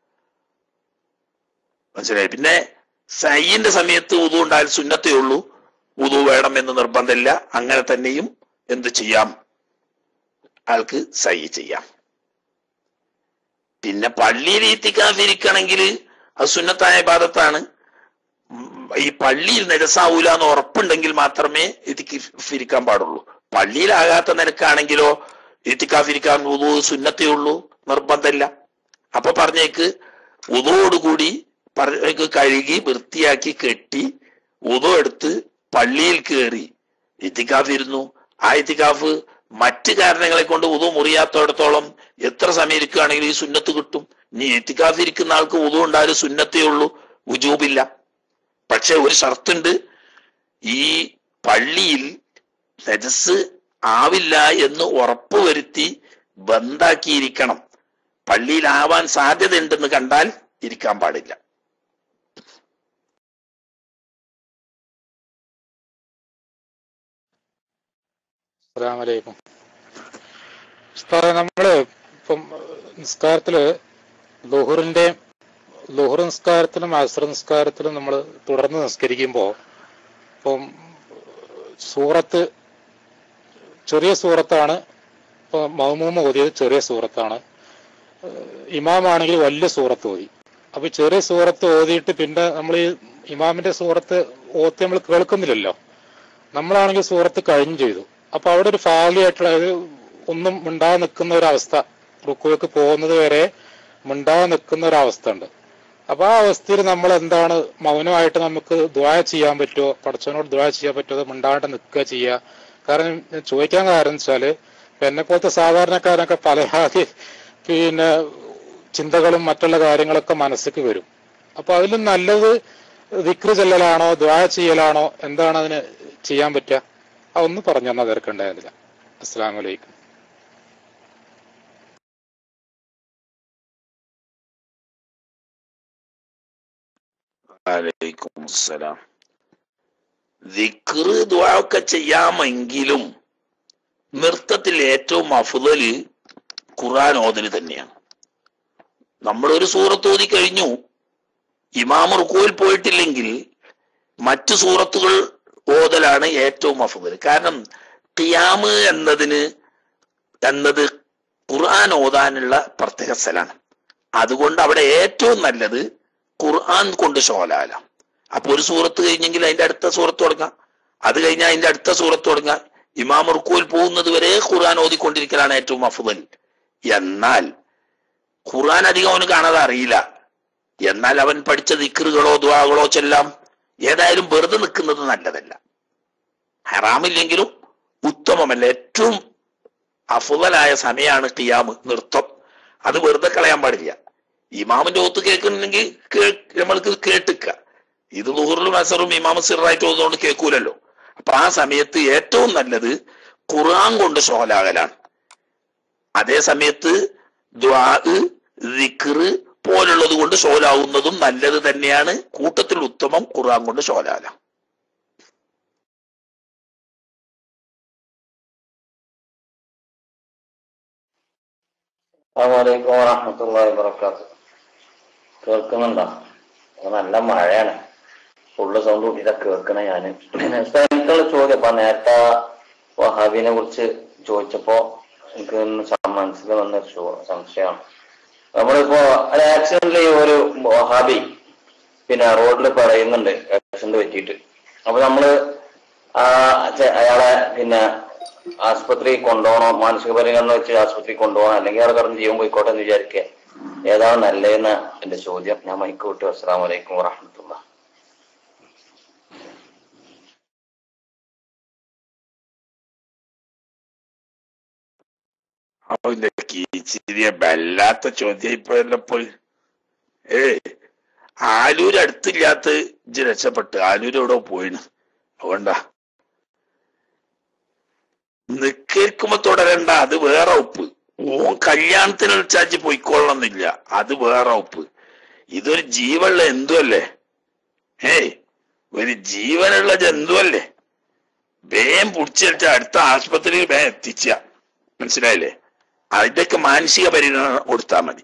മനസ്സിലായി പിന്നെ സയ്യിന്റെ സമയത്ത് ഉതു ഉണ്ടായാൽ സുന്നത്തേ ഉള്ളൂ ഉതു വേണം എന്ന് നിർബന്ധമില്ല അങ്ങനെ തന്നെയും എന്ത് ചെയ്യാം ആൾക്ക് സൈ ചെയ്യാം പിന്നെ പള്ളിയിൽ ഈത്തിക്കാതിരിക്കണമെങ്കിൽ അത് സുന്നത്തായ ബാധത്താണ് ഈ പള്ളിയിൽ നിരസാവൂല എന്ന് ഉറപ്പുണ്ടെങ്കിൽ മാത്രമേ ഇരിക്കാൻ പാടുള്ളൂ പള്ളിയിലാകാത്ത നിരക്കാണെങ്കിലോ ഇത്തിക്കാഫിരിക്കാൻ ഉതു സുന്നത്തേ ഉള്ളൂ നിർബന്ധമില്ല അപ്പൊ പറഞ്ഞേക്ക് ഉതോടുകൂടി പറഞ്ഞേക്ക് കഴുകി വൃത്തിയാക്കി കെട്ടി ഉതു എടുത്ത് പള്ളിയിൽ കയറി ഇത്തിക്കാഫ് ഇരുന്നു ആ ഇത്തിക്കാഫ് മറ്റ് കാരണങ്ങളെ കൊണ്ട് ഉതു മുറിയാത്തോടത്തോളം എത്ര സമയം ഇരിക്കുകയാണെങ്കിലും ഈ സുന്നത്ത് കിട്ടും ഇനി ഇത്തിക്കാഫ് ഇരിക്കുന്ന ആൾക്ക് ഉതു ഉണ്ടായാലും സുന്നത്തേ ഉള്ളൂ ഉജൂബില്ല പക്ഷെ ഒരു ഷർത്തുണ്ട് ഈ പള്ളിയിൽ നജസ് ആവില്ല എന്ന് ഉറപ്പുവരുത്തി ബന്ധാക്കിയിരിക്കണം പള്ളിയിലാവാൻ സാധ്യതയുണ്ടെന്ന് കണ്ടാൽ ഇരിക്കാൻ പാടില്ല അസ്സലാമലൈക്കും ഉസ്താദെ നമ്മള് ഇപ്പം നിസ്കാരത്തില് ലുഹറിന്റെ ലുഹർ നിസ്കാരത്തിലും അസ്ര നിസ്കാരത്തിലും നമ്മൾ തുടർന്ന് നിസ്കരിക്കുമ്പോ ഇപ്പം സൂറത്ത് ചെറിയ സൂറത്താണ് ഇപ്പൊ മൗമൂമ ഓതിയത് ചെറിയ സൂറത്താണ് ഏഹ് ഇമാമാണെങ്കിൽ വലിയ സൂറത്ത് ഓതി അപ്പൊ ഈ ചെറിയ സൂറത്ത് ഓതിയിട്ട് പിന്നെ നമ്മൾ ഈ ഇമാമിന്റെ സൂറത്ത് ഓത്തി നമ്മൾ കേൾക്കുന്നില്ലല്ലോ നമ്മളാണെങ്കിൽ സൂറത്ത് കഴിഞ്ഞു ചെയ്തു അപ്പൊ അവിടെ ഒരു ഫാലിയായിട്ടുള്ള ഒരു ഒന്നും മിണ്ടാതെ നിൽക്കുന്ന ഒരു അവസ്ഥ റുക്കുവക്ക് പോകുന്നത് വരെ മിണ്ടാതെ നിൽക്കുന്ന ഒരു അവസ്ഥ ഉണ്ട് അപ്പൊ ആ അവസ്ഥയിൽ നമ്മൾ എന്താണ് മൗനമായിട്ട് നമുക്ക് ദ്വാ ചെയ്യാൻ പറ്റുമോ പടച്ചവനോട് ദ്വാ ചെയ്യാൻ പറ്റുമോ അത് മിണ്ടാണ്ട് നിൽക്കുക ചെയ്യുക കാരണം ഞാൻ ചോദിക്കാൻ കാരണം വെച്ചാല് എന്നെ പോലത്തെ സാധാരണക്കാരനൊക്കെ പല ജാതി പിന്നെ ചിന്തകളും മറ്റുള്ള കാര്യങ്ങളൊക്കെ മനസ്സിക്ക് വരും അപ്പൊ അതിലും നല്ലത് വിക്ര ചെല്ലലാണോ ദ്വാ ചെയ്യലാണോ എന്താണ് അതിന് ചെയ്യാൻ പറ്റുക അതൊന്ന് പറഞ്ഞു തന്നാൽ തിരക്കുണ്ടായിരുന്നില്ല അസ്സാം വലൈക്കും വലൈക്കും അസ്സലാം ദിക്റ് ദുആ ഒക്കെ ചെയ്യാമെങ്കിലും നൃത്തത്തിൽ ഏറ്റവും അഫുദല് ഖുർആൻ ഓതല് തന്നെയാണ് നമ്മളൊരു സൂറത്ത് ഓതി കഴിഞ്ഞു ഇമാം റുക്കോയിൽ പോയിട്ടില്ലെങ്കിൽ മറ്റു സൂറത്തുകൾ ഓതലാണ് ഏറ്റവും അഫുദൽ കാരണം ഖിയാമ് എന്നതിന് എന്നത് ഖുർആൻ ഓതാനുള്ള പ്രത്യേക സ്ഥലമാണ് അതുകൊണ്ട് അവിടെ ഏറ്റവും നല്ലത് ഖുർആൻ കൊണ്ട് ഷോലാല അപ്പൊ ഒരു സൂറത്ത് കഴിഞ്ഞെങ്കിൽ അതിന്റെ അടുത്ത സൂറത്ത് തുടങ്ങാം അത് കഴിഞ്ഞാൽ അതിന്റെ അടുത്ത സൂറത്ത് തുടങ്ങാം ഇമാം റുക്കുവിൽ പോകുന്നത് വരെ ഖുർആൻ ഓതിക്കൊണ്ടിരിക്കലാണ് ഏറ്റവും അഫുദൽ എന്നാൽ ഖുർആൻ അധികം അവന് കാണാതെ അറിയില്ല എന്നാൽ അവൻ പഠിച്ച ദിക്റുകളോ ദ്വാകളോ ചെല്ലാം ഏതായാലും വെറുതെ നിൽക്കുന്നത് നല്ലതല്ല ഹറാമില്ലെങ്കിലും ഉത്തമമല്ല ഏറ്റവും അഫുതലായ സമയമാണ് ഖിയാമ് നൃത്തം അത് വെറുതെ കളയാൻ പാടില്ല ഇമാമിന്റെ ഒത്ത് കേൾക്കുന്നുണ്ടെങ്കിൽ കേ- നമ്മൾക്ക് കേട്ടിക്ക ഇത് ലുഹറിലും അസറും ഇമാമ സിറായിട്ട് ഓതുകൊണ്ട് കേൾക്കൂലല്ലോ അപ്പൊ ആ സമയത്ത് ഏറ്റവും നല്ലത് ഖുർആൻ കൊണ്ട് ഷോലാകലാണ് അതേ സമയത്ത് ദ്വാ ദിക്റ് പോലുള്ളത് കൊണ്ട് ഷോലാവുന്നതും നല്ലത് തന്നെയാണ് കൂട്ടത്തിൽ ഉത്തമം ഖുർആൻ കൊണ്ട് ഷോലാല അസ്സലാമലൈക്കും വറഹമത്തല്ലാഹി വബറകാത്ത് കേൾക്കുന്നുണ്ടോ അത് നല്ല മഴയാണ് ഫുള്ള് സൗണ്ട് കൂട്ടിയിട്ടാ കേൾക്കണ ഞാന് എനിക്കുള്ള ചോദ്യം അപ്പൊ നേരത്തെ വഹാബിനെ കുറിച്ച് ചോദിച്ചപ്പോ എനിക്ക് ഒന്ന് സ- മനസ്സിൽ വന്നൊരു ചോ- സംശയമാണ് നമ്മളിപ്പോ ഒരു ആക്സിഡന്റിൽ ഒരു വഹാബി പിന്നെ റോഡിൽ പറയുന്നുണ്ട് ആക്സിഡന്റ് പറ്റിയിട്ട് അപ്പൊ നമ്മള് ആ ചെ- അയാളെ പിന്നെ ആശുപത്രി കൊണ്ടുപോകണോ മാനസിക പരിഗണന വെച്ച് ആശുപത്രി കൊണ്ടുപോകണം അല്ലെങ്കിൽ അവിടെ കിടന്ന് ജീവൻ പോയിക്കോട്ടെ എന്ന് വിചാരിക്കുക ഏതാണ് നല്ലതെന്ന് എന്റെ ചോദ്യം ഞാൻ മൈക്ക് വിട്ടു അസ്സാം വലൈക്കും വറഹമത്തുള്ള അവന്റെ കീച്ചിരിയ വല്ലാത്ത ചോദ്യം ഇപ്പൊ എല്ലപ്പോൾ ഏ ആലൂര് അടുത്തില്ലാത്ത ഇജ്ജ് രക്ഷപ്പെട്ട് ആലൂര് എവിടെ പോയിന് അതുകൊണ്ടാ നിക്കേൽക്കുമ്പോ തുടരണ്ട അത് വേറെ ഉപ്പ് ഓൻ കല്യാണത്തിന് വിളിച്ചാച്ച് പോയിക്കൊള്ളണമെന്നില്ല അത് വേറെ ഉപ്പ് ഇതൊരു ജീവനുള്ള എന്തുവല്ലേ ഏയ് ഒരു ജീവനുള്ള ജന്തുവല്ലേ വേം പിടിച്ചെടുത്ത അടുത്ത ആശുപത്രിയിൽ വേ എത്തിച്ച മനസ്സിലായില്ലേ അതിന്റെയൊക്കെ മാനസിക പരിഗണന കൊടുത്താൽ മതി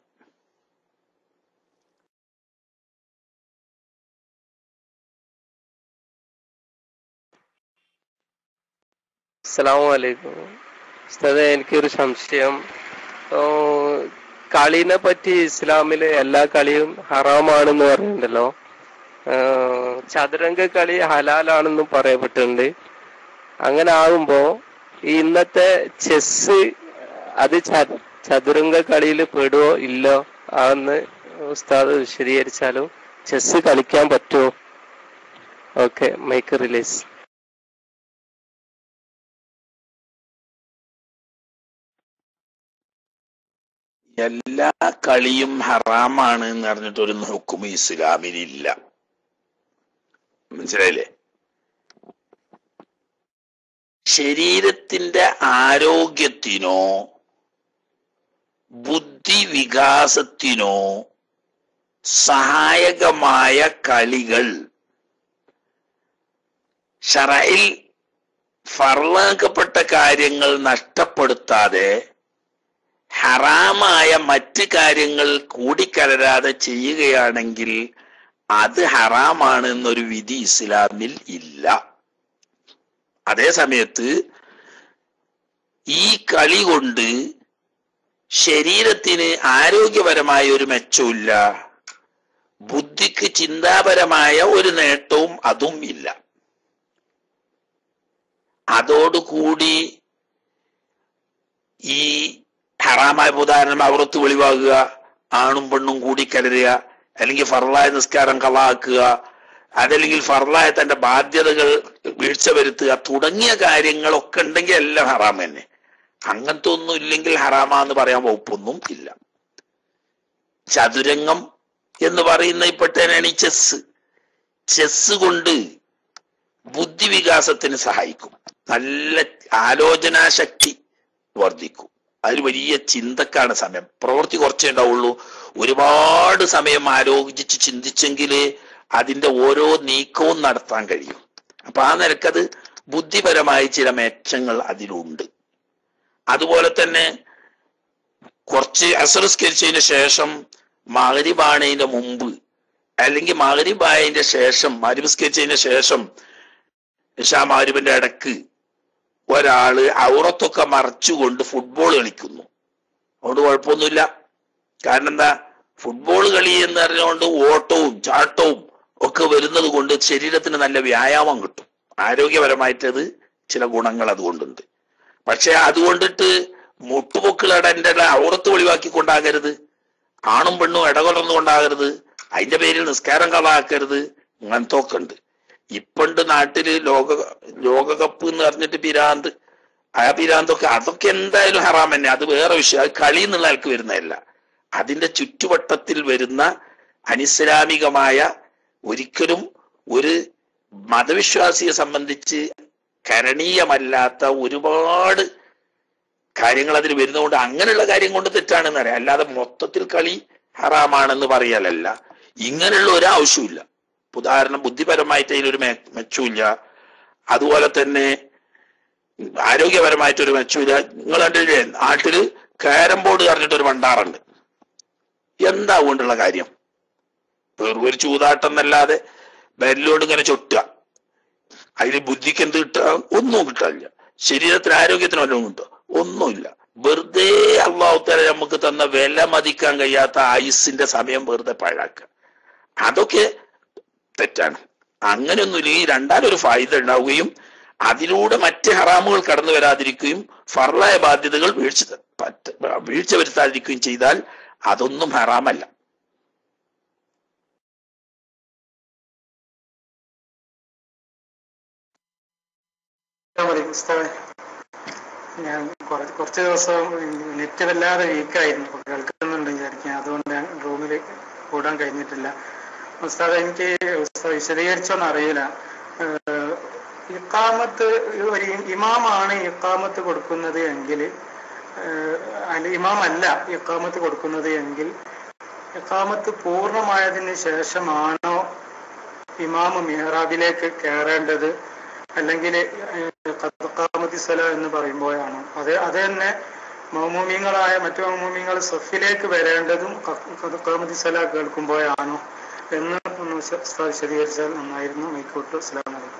അസ്സലാമു അലൈക്കും ഉസ്താദെ എനിക്കൊരു സംശയം ഓ, കളീനെ പറ്റി ഇസ്ലാമില് എല്ലാ കളിയും ഹറാമാണെന്ന് പറയുന്നുണ്ടല്ലോ ആ, ചതുരംഗ കളി ഹലാലാണെന്നും പറയപ്പെട്ടിട്ടുണ്ട് അങ്ങനെ ആകുമ്പോ ഈ ഇന്നത്തെ ചെസ് അത് ച- ചതുരംഗ കളിയിൽ പെടുവോ ഇല്ലോ അതൊന്ന് ഉസ്താദ് വിശദീകരിച്ചാലും ചെസ് കളിക്കാൻ പറ്റുമോ ഓക്കെ മൈക്ക് റിലീസ് എല്ലാ കളിയും ഹറാമാണ് എന്ന് പറഞ്ഞിട്ടൊരു ഹുക്കും ഇസ്ലാമിനില്ല മനസ്സിലായില്ലേ ശരീരത്തിന്റെ ആരോഗ്യത്തിനോ ബുദ്ധി വികാസത്തിനോ സഹായകമായ കളികൾ ഷറയിൽ ഫർലാക്കപ്പെട്ട കാര്യങ്ങൾ നഷ്ടപ്പെടുത്താതെ ഹറാമായ മറ്റ് കാര്യങ്ങൾ കൂടിക്കലരാതെ ചെയ്യുകയാണെങ്കിൽ അത് ഹറാമാണ് എന്നൊരു വിധി ഇസ്ലാമിൽ ഇല്ല അതേ സമയത്ത് ഈ കളി കൊണ്ട് ശരീരത്തിന് ആരോഗ്യപരമായ ഒരു മെച്ചമില്ല ബുദ്ധിക്ക് ചിന്താപരമായ ഒരു നേട്ടവും അതും ഇല്ല അതോടുകൂടി ഈ ഹറാമായ ഉദാഹരണം അവറത്ത് വെളിവാകുക ആണും പെണ്ണും കൂടി കലരുക അല്ലെങ്കിൽ ഫർലായ നിസ്കാരം കളാക്കുക അതല്ലെങ്കിൽ ഫർലായ തന്റെ ബാധ്യതകൾ വീഴ്ച വരുത്തുക തുടങ്ങിയ കാര്യങ്ങളൊക്കെ ഉണ്ടെങ്കിൽ എല്ലാം ഹറാം തന്നെ അങ്ങനത്തെ ഒന്നും ഇല്ലെങ്കിൽ ഹറാമാന്ന് പറയാൻ വകുപ്പൊന്നും ഇല്ല ചതുരംഗം എന്ന് പറയുന്ന ഇപ്പോഴത്തേനാണ് ഈ ചെസ് ചെസ് കൊണ്ട് ബുദ്ധി വികാസത്തിന് സഹായിക്കും നല്ല ആലോചനാശക്തി വർദ്ധിക്കും അതിൽ വലിയ ചിന്തക്കാണ് സമയം പ്രവൃത്തി കുറച്ചേ ഉണ്ടാവുള്ളൂ ഒരുപാട് സമയം ആലോചിച്ച് ചിന്തിച്ചെങ്കിൽ അതിന്റെ ഓരോ നീക്കവും നടത്താൻ കഴിയും അപ്പൊ ആ നിരക്കത് ബുദ്ധിപരമായ ചില മെച്ചങ്ങൾ അതിലുണ്ട് അതുപോലെ തന്നെ കുറച്ച് അസറസ്കരിച്ചതിന് ശേഷം മകരിബാണതിന്റെ മുമ്പ് അല്ലെങ്കിൽ മകരിബായതിന്റെ ശേഷം മരുവിസ്കരിച്ചതിന് ശേഷം ഇഷാ മാരുവിന്റെ ഇടക്ക് ഒരാള് ഔറത്തൊക്കെ മറച്ചുകൊണ്ട് ഫുട്ബോൾ കളിക്കുന്നു അതുകൊണ്ട് കുഴപ്പമൊന്നുമില്ല കാരണം എന്താ ഫുട്ബോൾ കളി എന്ന് പറഞ്ഞുകൊണ്ട് ഓട്ടവും ചാട്ടവും ഒക്കെ വരുന്നത് കൊണ്ട് ശരീരത്തിന് നല്ല വ്യായാമം കിട്ടും ആരോഗ്യപരമായിട്ടത് ചില ഗുണങ്ങൾ അതുകൊണ്ടുണ്ട് പക്ഷെ അതുകൊണ്ടിട്ട് മുട്ടുപൊക്കിളടന്റെ ഔറത്ത് ഒഴിവാക്കിക്കൊണ്ടാകരുത് ആണും പെണ്ണും ഇടകലർന്നുകൊണ്ടാകരുത് അതിന്റെ പേരിൽ നിസ്കാരം കളാക്കരുത് അങ്ങനത്തെ ഒക്കെ ഉണ്ട് ഇപ്പണ്ട് നാട്ടില് ലോക ലോകകപ്പ് എന്ന് പറഞ്ഞിട്ട് പിരാന്ത് ആ പിരാന്തൊക്കെ അതൊക്കെ എന്തായാലും ഹറാം തന്നെ അത് വേറെ വിഷയം അത് കളി എന്നുള്ള ആൾക്ക് വരുന്നതല്ല അതിന്റെ ചുറ്റുവട്ടത്തിൽ വരുന്ന അനിസ്ലാമികമായ ഒരിക്കലും ഒരു മതവിശ്വാസിയെ സംബന്ധിച്ച് കരണീയമല്ലാത്ത ഒരുപാട് കാര്യങ്ങൾ അതിൽ വരുന്നതുകൊണ്ട് അങ്ങനെയുള്ള കാര്യം കൊണ്ട് തെറ്റാണെന്ന് അറിയാം അല്ലാതെ മൊത്തത്തിൽ കളി ഹറാമാണെന്ന് പറയലല്ല ഇങ്ങനെയുള്ള ഒരു ആവശ്യമില്ല ഉദാഹരണം ബുദ്ധിപരമായിട്ട് അതിലൊരു മെ മെച്ചമില്ല അതുപോലെ തന്നെ ആരോഗ്യപരമായിട്ട് ഒരു മെച്ചമില്ല നിങ്ങൾ കണ്ടില്ലേ നാട്ടില് കാരം ബോർഡ് പറഞ്ഞിട്ട് ഒരു ഭണ്ടാറുണ്ട് എന്താ കൊണ്ടുള്ള കാര്യം വെറും ഒരു ചൂതാട്ടം എന്നല്ലാതെ ബെല്ലോട് ഇങ്ങനെ ചൊട്ടുക അതിൽ ബുദ്ധിക്ക് എന്ത് കിട്ടുക ഒന്നും കിട്ടാനില്ല ശരീരത്തിന് ആരോഗ്യത്തിന് വല്ലതും കിട്ടുക ഒന്നുമില്ല വെറുതെ അള്ളാഹുത്തല നമുക്ക് തന്ന വില മതിക്കാൻ കഴിയാത്ത ആയുസിന്റെ സമയം വെറുതെ പാഴാക്കുക അതൊക്കെ തെറ്റാണ് അങ്ങനെയൊന്നുമില്ല ഈ രണ്ടാലൊരു ഫായിദ ഉണ്ടാവുകയും അതിലൂടെ മറ്റ് ഹറാമുകൾ കടന്നു വരാതിരിക്കുകയും ഫർലായ ബാധ്യതകൾ വീഴ്ച പറ്റ- വീഴ്ച വരുത്താതിരിക്കുകയും ചെയ്താൽ അതൊന്നും ഹറാമല്ല മതി ഉസ്താദെ ഞാൻ കുറച്ച് കുറച്ച് ദിവസം നെറ്റ് വല്ലാതെ വീക്കായിരുന്നു അപ്പൊ കേൾക്കുന്നുണ്ട് വിചാരിക്കാം അതുകൊണ്ട് ഞാൻ റൂമിൽ കൂടാൻ കഴിഞ്ഞിട്ടില്ല ഉസ്താദ് എനിക്ക് ഉസ്താദ് വിശദീകരിച്ചോന്ന് അറിയില്ല ഏഹ് ഇക്കാമത്ത് ഒരു ഇമാമാണ് ഇക്കാമത്ത് കൊടുക്കുന്നത് എങ്കിൽ ഏഹ് അല്ല ഇമാം അല്ല ഇക്കാമത്ത് കൊടുക്കുന്നത് എങ്കിൽ ഇക്കാമത്ത് പൂർണ്ണമായതിന് ശേഷമാണോ ഇമാമ് മിഹ്റാബിലേക്ക് കയറേണ്ടത് അല്ലെങ്കിൽ ഖദ്ഖാമത്തി സല എന്ന് പറയുമ്പോഴാണ് അത് അത് തന്നെ മൗമൂമിങ്ങളായ മറ്റു മൗമൂമിങ്ങൾ സഫിലേക്ക് വരേണ്ടതും ഖദ്ഖാമത്തി സല കേൾക്കുമ്പോഴാണോ എന്ന് ഒന്ന് വിശ- ഉസ്താദ് വിശദീകരിച്ചാൽ നന്നായിരുന്നു മൈക്കോട്ട് അസ്സലാമു അലൈക്കും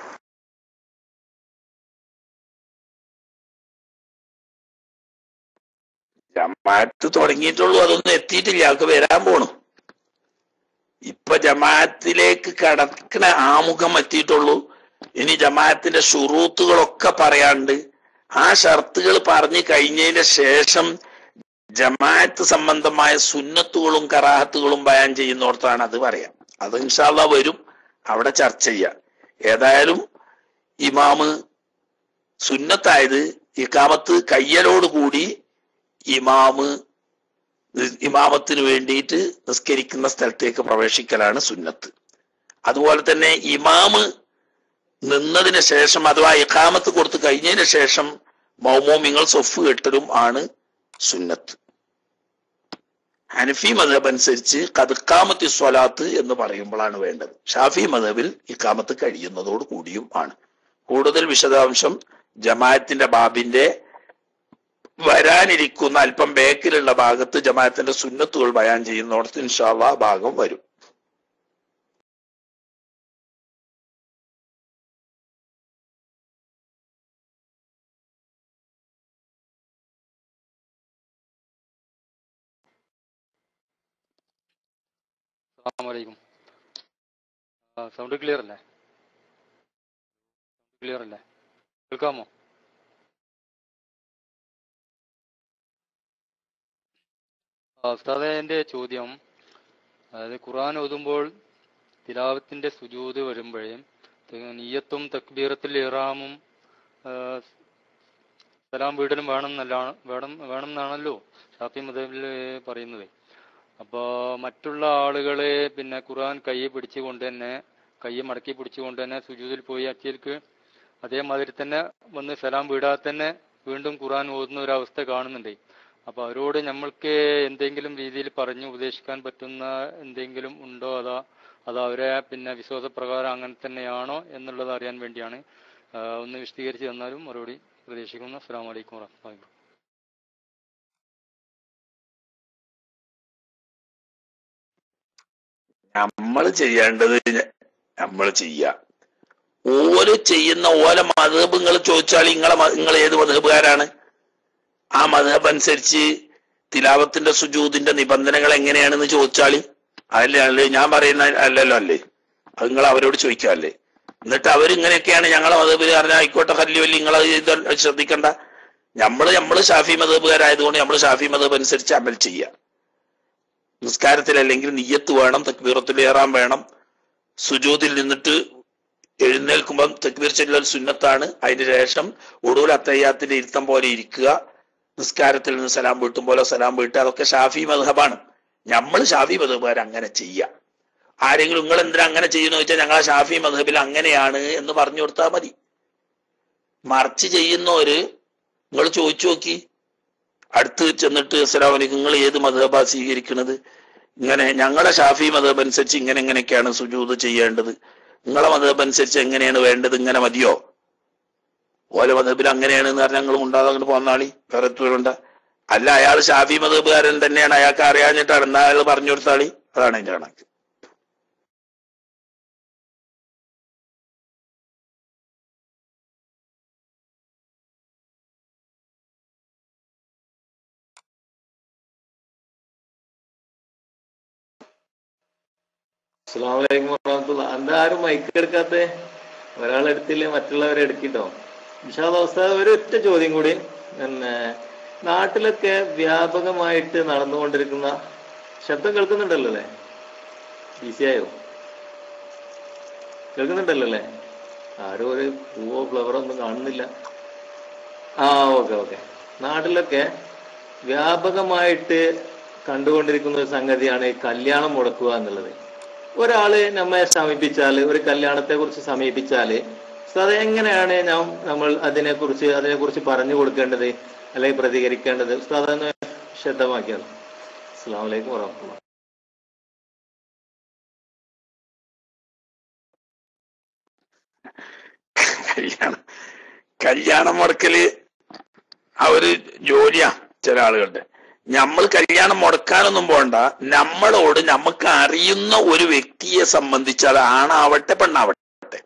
ജമാഅത്ത് തുടങ്ങിയിട്ടുള്ളൂ അതൊന്നും എത്തിയിട്ടില്ല അവർക്ക് വരാൻ പോണു ഇപ്പൊ ജമാഅത്തിലേക്ക് കടക്കണ ആമുഖം എത്തിയിട്ടുള്ളൂ ഇനി ജമാഅത്തിന്റെ ഷുറൂത്തുകളൊക്കെ പറയാണ്ട് ആ ഷർത്തുകൾ പറഞ്ഞു കഴിഞ്ഞതിന് ശേഷം ജമാഅത്ത് സംബന്ധമായ സുന്നത്തുകളും കറാഹത്തുകളും ബയാൻ ചെയ്യുന്നിടത്താണ് അത് പറയാം അത് ഇൻഷാല്ല വരും അവിടെ ചർച്ച ചെയ്യാം ഏതായാലും ഇമാമ് സുന്നത്തായത് ഇക്കാമത്ത് കയ്യലോടുകൂടി ഇമാമ് നി- ഇമാമത്തിന് വേണ്ടിയിട്ട് നിസ്കരിക്കുന്ന സ്ഥലത്തേക്ക് പ്രവേശിക്കലാണ് സുന്നത്ത് അതുപോലെ തന്നെ ഇമാമ് നിന്നതിന് ശേഷം അഥവാ ഇഖാമത്ത് കൊടുത്തു കഴിഞ്ഞതിന് ശേഷം മൗമോമിങ്ങൾ സൊഫ് കെട്ടലും ആണ് സുന്നത്ത് ഹനഫി മതബ് അനുസരിച്ച് കതുക്കാമത്തി സ്വലാത്ത് എന്ന് പറയുമ്പോഴാണ് വേണ്ടത് ഷാഫി മതബിൽ ഇക്കാമത്ത് കഴിയുന്നതോട് കൂടിയും ആണ് കൂടുതൽ വിശദാംശം ജമാഅത്തിന്റെ ബാബിന്റെ വരാനിരിക്കുന്ന അല്പം ബേക്കിലുള്ള ഭാഗത്ത് ജമാഅത്തിന്റെ സുന്നത്തുകൾ ബയാൻ ചെയ്യുന്നിടത്ത് ഇൻഷാല്ല ആ ഭാഗം വരും അസ്സാമലൈക്കും സൗണ്ട് ക്ലിയർ അല്ലേ ക്ലിയർ അല്ലേ കേൾക്കാമോ ആ, ഉസ്താദെ എൻ്റെ ചോദ്യം അതായത് ഖുർആൻ ഓതുമ്പോൾ തിലാവത്തിന്റെ സുജൂത് വരുമ്പോഴേ നീയത്തും തക്ബീറത്തിൽ ഇറാമും ആ, സലാം വീടലും വേണം എന്നല്ല വേണം വേണം എന്നാണല്ലോ ഷാഫി മതബിൽ പറയുന്നത് അപ്പോ മറ്റുള്ള ആളുകളെ പിന്നെ ഖുർആൻ കൈ പിടിച്ചുകൊണ്ട് തന്നെ കൈ മടക്കി പിടിച്ചുകൊണ്ട് തന്നെ സുജൂദിൽ പോയി അച്ചയിൽക്ക് അതേമാതിരി തന്നെ വന്ന് സലാം വീടാതെ തന്നെ വീണ്ടും ഖുർആൻ ഓതുന്ന ഒരു അവസ്ഥ കാണുന്നുണ്ട് അപ്പൊ അവരോട് നമ്മൾക്ക് എന്തെങ്കിലും രീതിയിൽ പറഞ്ഞു ഉപദേശിക്കാൻ പറ്റുന്ന എന്തെങ്കിലും ഉണ്ടോ അതാ അത് അവരെ പിന്നെ വിശ്വാസപ്രകാരം അങ്ങനെ തന്നെയാണോ എന്നുള്ളത് അറിയാൻ വേണ്ടിയാണ് ആ, ഒന്ന് വിശദീകരിച്ച് തന്നാലും മറുപടി പ്രതീക്ഷിക്കുന്നു അസ്സാം വലൈക്കും വാഹമത്തുള്ളാഹി നമ്മൾ ചെയ്യേണ്ടത് നമ്മൾ ചെയ്യാം ഓല് ചെയ്യുന്ന ഓല മതബ് നിങ്ങൾ ചോദിച്ചാൽ നിങ്ങളെ നിങ്ങൾ ഏത് മതബുകാരാണ് ആ മതബ് അനുസരിച്ച് തിലാവത്തിന്റെ സുജൂതിന്റെ നിബന്ധനകൾ എങ്ങനെയാണെന്ന് ചോദിച്ചാൽ അതല്ലേ അല്ലേ ഞാൻ പറയുന്ന അല്ലല്ലോ അല്ലേ അത് നിങ്ങൾ അവരോട് ചോദിക്കാല്ലേ എന്നിട്ട് അവരിങ്ങനെയൊക്കെയാണ് ഞങ്ങളെ മതബിൽ പറഞ്ഞാൽ ആയിക്കോട്ടെ കല്ലി വല്ലി നിങ്ങൾ ഇത് ശ്രദ്ധിക്കണ്ട നമ്മള് നമ്മള് ഷാഫി മതബുകാരായതുകൊണ്ട് നമ്മൾ ഷാഫി മതബ് അനുസരിച്ച് അമൽ ചെയ്യുക നിസ്കാരത്തിൽ അല്ലെങ്കിൽ നിയ്യത്ത് വേണം തക്ബീറത്തിൽ ഏറാൻ വേണം സുജൂതിൽ നിന്നിട്ട് എഴുന്നേൽക്കുമ്പം തക്ബീർ ചൊല്ലൽ സുന്നത്താണ് അതിന് ശേഷം ഒടുവിൽ അത്തയ്യാത്തിന്റെ ഇരുത്തം പോലെ ഇരിക്കുക നിസ്കാരത്തിൽ നിന്ന് സലാം വീട്ടും പോലെ സലാം വീട്ടുക അതൊക്കെ ഷാഫി മധബാണ് നമ്മൾ ഷാഫി മധബുകാർ അങ്ങനെ ചെയ്യുക ആരെങ്കിലും നിങ്ങൾ എന്തിനാ അങ്ങനെ ചെയ്യുന്നു വെച്ചാൽ ഞങ്ങൾ ഷാഫി മധബിൽ അങ്ങനെയാണ് എന്ന് പറഞ്ഞു കൊടുത്താൽ മതി മറിച്ച് ചെയ്യുന്നവര് നിങ്ങൾ ചോദിച്ചു നോക്കി അടുത്ത് ചെന്നിട്ട് അസ്സലാമു അലൈക്കും നിങ്ങൾ ഏത് മധബാ സ്വീകരിക്കുന്നത് ഇങ്ങനെ ഞങ്ങളുടെ ഷാഫി മതബ് അനുസരിച്ച് ഇങ്ങനെ എങ്ങനെയൊക്കെയാണ് സുജൂത് ചെയ്യേണ്ടത് നിങ്ങളെ മതബ് അനുസരിച്ച് എങ്ങനെയാണ് വേണ്ടത് ഇങ്ങനെ മതിയോ ഓല മതബിൽ അങ്ങനെയാണ് എന്ന് പറഞ്ഞാൽ നിങ്ങൾ ഉണ്ടാകാൻ അങ്ങോട്ട് പോന്നാളി വേറെ എത്തുവരുണ്ട അല്ല അയാൾ ഷാഫി മതബുകാരൻ തന്നെയാണ് അയാൾക്ക് അറിയാഞ്ഞിട്ടാണ് എന്നാ അയാൾ പറഞ്ഞു കൊടുത്താളി അതാണ് അതിന്റെ കണക്ക് അസ്സലാമു അലൈക്കും വറഹ്മത്തുള്ളാഹി എന്താ ആരും മൈക്ക് എടുക്കാത്തെ ഒരാൾ എടുത്തില്ലേ മറ്റുള്ളവരെ എടുക്കിട്ടോ വിശാദ അവസ്ഥ ഒരു ഒറ്റ ചോദ്യം കൂടി പിന്നെ നാട്ടിലൊക്കെ വ്യാപകമായിട്ട് നടന്നുകൊണ്ടിരിക്കുന്ന ശബ്ദം കേൾക്കുന്നുണ്ടല്ലോ അല്ലേ ഈസിയായോ കേൾക്കുന്നുണ്ടല്ലോ അല്ലേ ആരും ഒരു പൂവോ ഫ്ലവറോ ഒന്നും കാണുന്നില്ല ആ ഓക്കെ ഓക്കെ നാട്ടിലൊക്കെ വ്യാപകമായിട്ട് കണ്ടുകൊണ്ടിരിക്കുന്ന ഒരു സംഗതിയാണ് ഈ കല്യാണം മുടക്കുക എന്നുള്ളത് ഒരാള് നമ്മെ സമീപിച്ചാല് ഒരു കല്യാണത്തെ കുറിച്ച് സമീപിച്ചാല് സോ അത് എങ്ങനെയാണ് നാം നമ്മൾ അതിനെ കുറിച്ച് അതിനെ കുറിച്ച് പറഞ്ഞു കൊടുക്കേണ്ടത് അല്ലെങ്കിൽ പ്രതികരിക്കേണ്ടത് ഉസ്താദ് ഒന്ന് ശ്രദ്ധമാക്കിയത് അസ്സാം വലൈക്കും വറഹമുല്ല കല്യാണം കല്യാണം മുടക്കല് ആ ഒരു ജോലിയാ ചില ആളുകളുടെ നമ്മൾ കല്യാണം മുടക്കാനൊന്നും പോണ്ട നമ്മളോട് നമുക്ക് അറിയുന്ന ഒരു വ്യക്തിയെ സംബന്ധിച്ച് അത് ആണാവട്ടെ പെണ്ണാവട്ടെ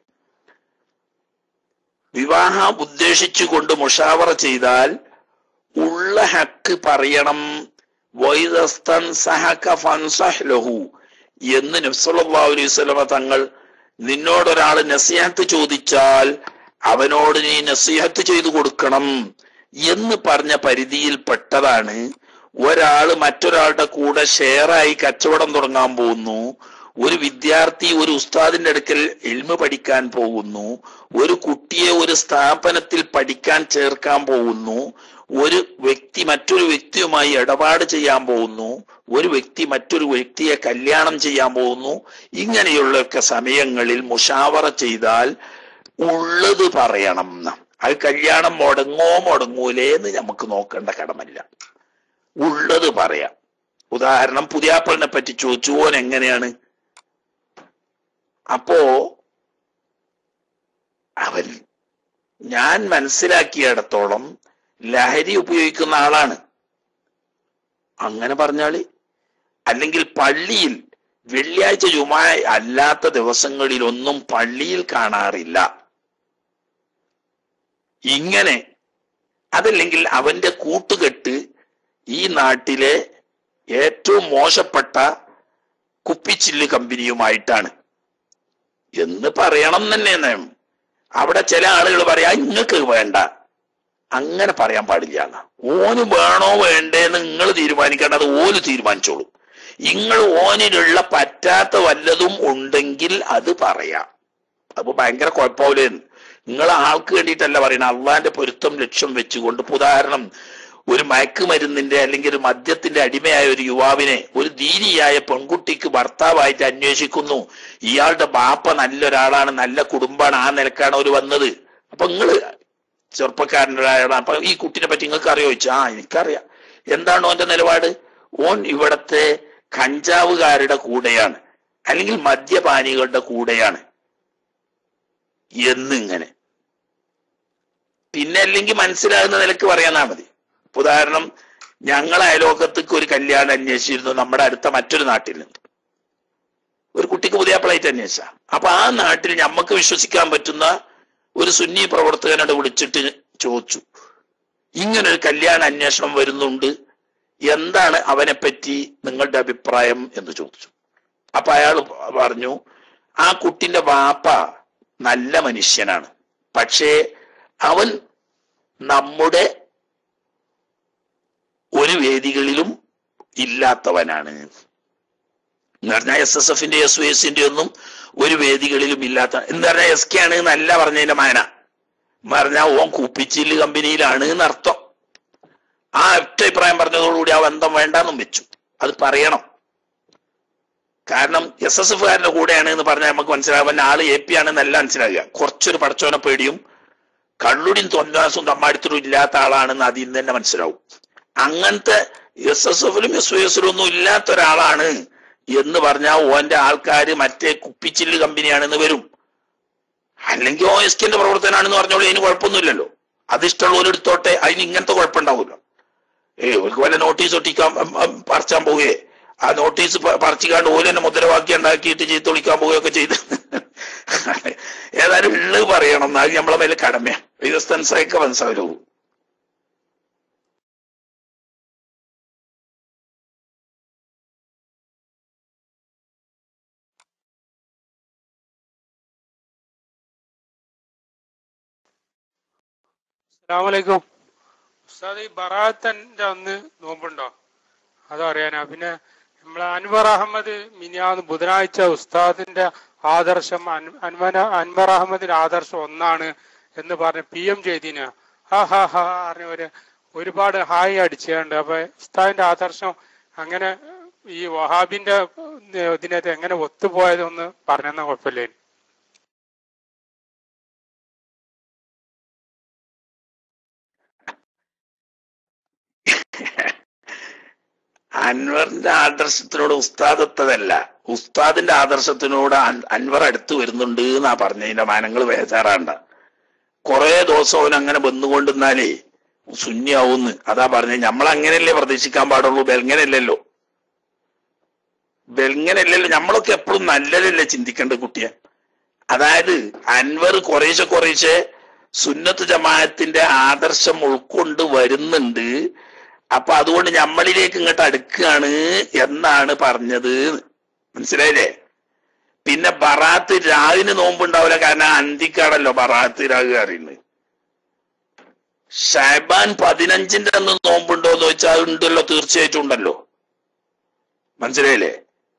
വിവാഹം ഉദ്ദേശിച്ചുകൊണ്ട് മുഷാവറ ചെയ്താൽ ഉള്ള ഹക്ക് പറയണം വൈദസ്തൻ സഹക ഫൻസഹ് ലഹു എന്ന് നബ്സല്ലാ അലൈഹി സ്വലമ തങ്ങൾ നിന്നോടൊരാൾ നസീഹത്ത് ചോദിച്ചാൽ അവനോട് നീ നസീഹത്ത് ചെയ്തു കൊടുക്കണം എന്ന് പറഞ്ഞ പരിധിയിൽ പെട്ടതാണ് ഒരാള് മറ്റൊരാളുടെ കൂടെ ഷെയറായി കച്ചവടം തുടങ്ങാൻ പോകുന്നു ഒരു വിദ്യാർത്ഥി ഒരു ഉസ്താദിന്റെ അടുക്കൽ ഇൽമ പഠിക്കാൻ പോകുന്നു ഒരു കുട്ടിയെ ഒരു സ്ഥാപനത്തിൽ പഠിക്കാൻ ചേർക്കാൻ പോകുന്നു ഒരു വ്യക്തി മറ്റൊരു വ്യക്തിയുമായി ഇടപാട് ചെയ്യാൻ പോകുന്നു ഒരു വ്യക്തി മറ്റൊരു വ്യക്തിയെ കല്യാണം ചെയ്യാൻ പോകുന്നു ഇങ്ങനെയുള്ളൊക്കെ സമയങ്ങളിൽ മുഷാവറ ചെയ്താൽ ഉള്ളത് പറയണം ന്ന്. അത് കല്യാണം മുടങ്ങോ മുടങ്ങൂലേ എന്ന് നമുക്ക് നോക്കേണ്ട കടമല്ല ഉള്ളത് പറയാം ഉദാഹരണം പുതിയാപ്പളിനെ പറ്റി ചോദിച്ചു ഓൻ എങ്ങനെയാണ് അപ്പോ അവൻ ഞാൻ മനസ്സിലാക്കിയിടത്തോളം ലഹരി ഉപയോഗിക്കുന്ന ആളാണ് അങ്ങനെ പറഞ്ഞാല് അല്ലെങ്കിൽ പള്ളിയിൽ വെള്ളിയാഴ്ച ജുമാ അല്ലാത്ത ദിവസങ്ങളിലൊന്നും പള്ളിയിൽ കാണാറില്ല ഇങ്ങനെ അതല്ലെങ്കിൽ അവന്റെ കൂട്ടുകെട്ട് ഈ നാട്ടിലെ ഏറ്റവും മോശപ്പെട്ട കുപ്പിച്ചില്ല് കമ്പനിയുമായിട്ടാണ് എന്ന് പറയണം തന്നെ നയം അവിടെ ചില ആളുകൾ പറയാ നിങ്ങൾക്ക് വേണ്ട അങ്ങനെ പറയാൻ പാടില്ല എന്ന്. ഓന് വേണോ വേണ്ടേന്ന് നിങ്ങൾ തീരുമാനിക്കേണ്ടത് ഓല് തീരുമാനിച്ചോളൂ നിങ്ങൾ ഓനിലുള്ള പറ്റാത്ത വല്ലതും ഉണ്ടെങ്കിൽ അത് പറയാം അപ്പൊ ഭയങ്കര കുഴപ്പമില്ലേന്ന് നിങ്ങൾ ആൾക്ക് വേണ്ടിയിട്ടല്ല പറയുന്നത് അള്ളാന്റെ പൊരുത്തം ലക്ഷ്യം വെച്ചുകൊണ്ട് ഇപ്പൊ ഉദാഹരണം ഒരു മയക്കുമരുന്നിന്റെ അല്ലെങ്കിൽ ഒരു മദ്യത്തിന്റെ അടിമയായ ഒരു യുവാവിനെ ഒരു ദീനിയായ പെൺകുട്ടിക്ക് ഭർത്താവായിട്ട് അന്വേഷിക്കുന്നു ഇയാളുടെ ബാപ്പ നല്ലൊരാളാണ് നല്ല കുടുംബമാണ് ആ നിലക്കാണ് അവർ വന്നത് അപ്പൊ നിങ്ങള് ചെറുപ്പക്കാരനാണ് അപ്പൊ ഈ കുട്ടിനെ പറ്റി നിങ്ങൾക്ക് അറിയോ ചോദിച്ചു ആ എനിക്കറിയാം എന്താണ് ഓന്റെ നിലപാട് ഓൻ ഇവിടത്തെ കഞ്ചാവുകാരുടെ കൂടെയാണ് അല്ലെങ്കിൽ മദ്യപാനികളുടെ കൂടെയാണ് എന്നിങ്ങനെ പിന്നെ അല്ലെങ്കിൽ മനസ്സിലാകുന്ന നിലക്ക് പറയാനാ മതി ഇപ്പൊ ഉദാഹരണം ഞങ്ങൾ അയലോകത്തേക്ക് ഒരു കല്യാണം അന്വേഷിച്ചിരുന്നു നമ്മുടെ അടുത്ത മറ്റൊരു നാട്ടിൽ നിന്ന് ഒരു കുട്ടിക്ക് പുതിയ പ്ലേറ്റ് അന്വേഷിച്ച അപ്പൊ ആ നാട്ടിൽ ഞമ്മക്ക് വിശ്വസിക്കാൻ പറ്റുന്ന ഒരു സുന്നി പ്രവർത്തകനോട് വിളിച്ചിട്ട് ചോദിച്ചു ഇങ്ങനൊരു കല്യാണ അന്വേഷണം വരുന്നുണ്ട് എന്താണ് അവനെ പറ്റി നിങ്ങളുടെ അഭിപ്രായം എന്ന് ചോദിച്ചു അപ്പൊ അയാൾ പറഞ്ഞു ആ കുട്ടിന്റെ വാപ്പ നല്ല മനുഷ്യനാണ് പക്ഷേ അവൻ നമ്മുടെ ഒരു വേദികളിലും ഇല്ലാത്തവനാണ് എന്ന് പറഞ്ഞാൽ എസ് എസ് എഫിന്റെ എസ് യു എസിന്റെ ഒന്നും ഒരു വേദികളിലും ഇല്ലാത്ത എന്ന് പറഞ്ഞാൽ എസ് കെ ആണ് എന്നല്ല പറഞ്ഞതിന്റെ മാന പറഞ്ഞാൽ ഓൻ കുപ്പിച്ചില് കമ്പനിയിലാണ് എന്നർത്ഥം ആ ഒറ്റ അഭിപ്രായം പറഞ്ഞതോടുകൂടി ആ ബന്ധം വേണ്ടെന്നും വെച്ചു അത് പറയണം കാരണം എസ് എസ് എഫുകാരന്റെ കൂടെയാണ് എന്ന് പറഞ്ഞാൽ നമുക്ക് മനസ്സിലാകും ആള് എ പി ആണെന്നല്ല മനസ്സിലാകുക കുറച്ചൊരു പടച്ചോനെ പേടിയും കള്ളുടിയും തൊന്നാസും തമ്മാടിത്തരും ഇല്ലാത്ത ആളാണെന്ന് അതിൽ നിന്ന് തന്നെ മനസ്സിലാവും അങ്ങനത്തെ എസ് എസ് എഫിലും എസ് യു എസിലും ഒന്നും ഇല്ലാത്ത ഒരാളാണ് എന്ന് പറഞ്ഞാൽ ഓന്റെ ആൾക്കാര് മറ്റേ കുപ്പിച്ചില്ല് കമ്പനിയാണെന്ന് വരും അല്ലെങ്കിൽ ഓ എസ് കെന്റെ പ്രവർത്തനാണെന്ന് പറഞ്ഞോളൂ അതിന് കുഴപ്പമൊന്നുമില്ലല്ലോ അത് ഇഷ്ടമുള്ളവരെടുത്തോട്ടെ അതിന് ഇങ്ങനത്തെ കുഴപ്പമുണ്ടാവില്ല ഏ അവർക്ക് വല്ല നോട്ടീസ് ഒട്ടിക്കാൻ ഉം, ഉം, പറിച്ചാൻ പോവുകയെ ആ നോട്ടീസ് പ- പറിച്ചുകാണ്ട് ഓല് തന്നെ മുദ്രാവാക്യം ഉണ്ടാക്കിയിട്ട് ചീത്ത വിളിക്കാൻ പോവുകയൊക്കെ ചെയ്ത് ഏതായാലും ഉള്ളത് പറയണം എന്നാൽ നമ്മളെ മേലെ കടമയാണ് വികസനസൊക്കെ മനസ്സിലാവും അസ്സാമലൈക്കും ഉസ്താദ് ഈ ബറാത്തന്റെ അന്ന് നോമ്പുണ്ടോ അതറിയാനാ പിന്നെ നമ്മളെ അൻവർ അഹമ്മദ് മിനിയാന്ന് ബുധനാഴ്ച ഉസ്താദിന്റെ ആദർശം അൻ- അൻവന അൻവർ അഹമ്മദിന്റെ ആദർശം ഒന്നാണ് എന്ന് പറഞ്ഞ് പി എം ചെയ്തിന് ഹാ ഹാ ഹാ പറഞ്ഞ ഒരു ഒരുപാട് ഹായ് അടിച്ചുണ്ട് അപ്പൊ ഉസ്താദിന്റെ ആദർശം അങ്ങനെ ഈ വഹാബിന്റെ ഇതിനകത്ത് എങ്ങനെ ഒത്തുപോയതൊന്ന് പറഞ്ഞെന്നാ കുഴപ്പമില്ലേ അൻവറിന്റെ ആദർശത്തിനോട് ഉസ്താദത്തതല്ല ഉസ്താദിന്റെ ആദർശത്തിനോട് അൻ- അൻവർ അടുത്ത് വരുന്നുണ്ട് എന്നാ പറഞ്ഞതിന്റെ മാനങ്ങൾ ബേജാറാണ്ട കുറെ ദിവസം അവൻ അങ്ങനെ വന്നുകൊണ്ടിരുന്നാലേ ശൂന്യാവുന്ന് അതാ പറഞ്ഞത് നമ്മൾ അങ്ങനെയല്ലേ പ്രതീക്ഷിക്കാൻ പാടുള്ളൂ ബെൽങ്ങനല്ലല്ലോ ബെൽങ്ങനല്ലല്ലോ നമ്മളൊക്കെ എപ്പോഴും നല്ലതല്ലേ ചിന്തിക്കേണ്ടത് കുട്ടിയെ അതായത് അൻവർ കുറേശ്ശെ കുറേശ്ശെ സുന്നത്ത് ജമാഅത്തിന്റെ ആദർശം ഉൾക്കൊണ്ട് വരുന്നുണ്ട് അപ്പൊ അതുകൊണ്ട് നമ്മളിലേക്ക് ഇങ്ങോട്ട് അടുക്കുകയാണ് എന്നാണ് പറഞ്ഞത് മനസ്സിലായില്ലേ പിന്നെ ബറാത്ത് രാവിന് നോമ്പുണ്ടാവില്ല കാരണം അന്തിക്കാണല്ലോ ബറാത്ത് രാഗ് അറിയുന്നത് ഷാബാൻ പതിനഞ്ചിന്റെ അന്ന് നോമ്പുണ്ടോ എന്ന് ചോദിച്ചാൽ ഉണ്ടല്ലോ തീർച്ചയായിട്ടും ഉണ്ടല്ലോ മനസ്സിലായില്ലേ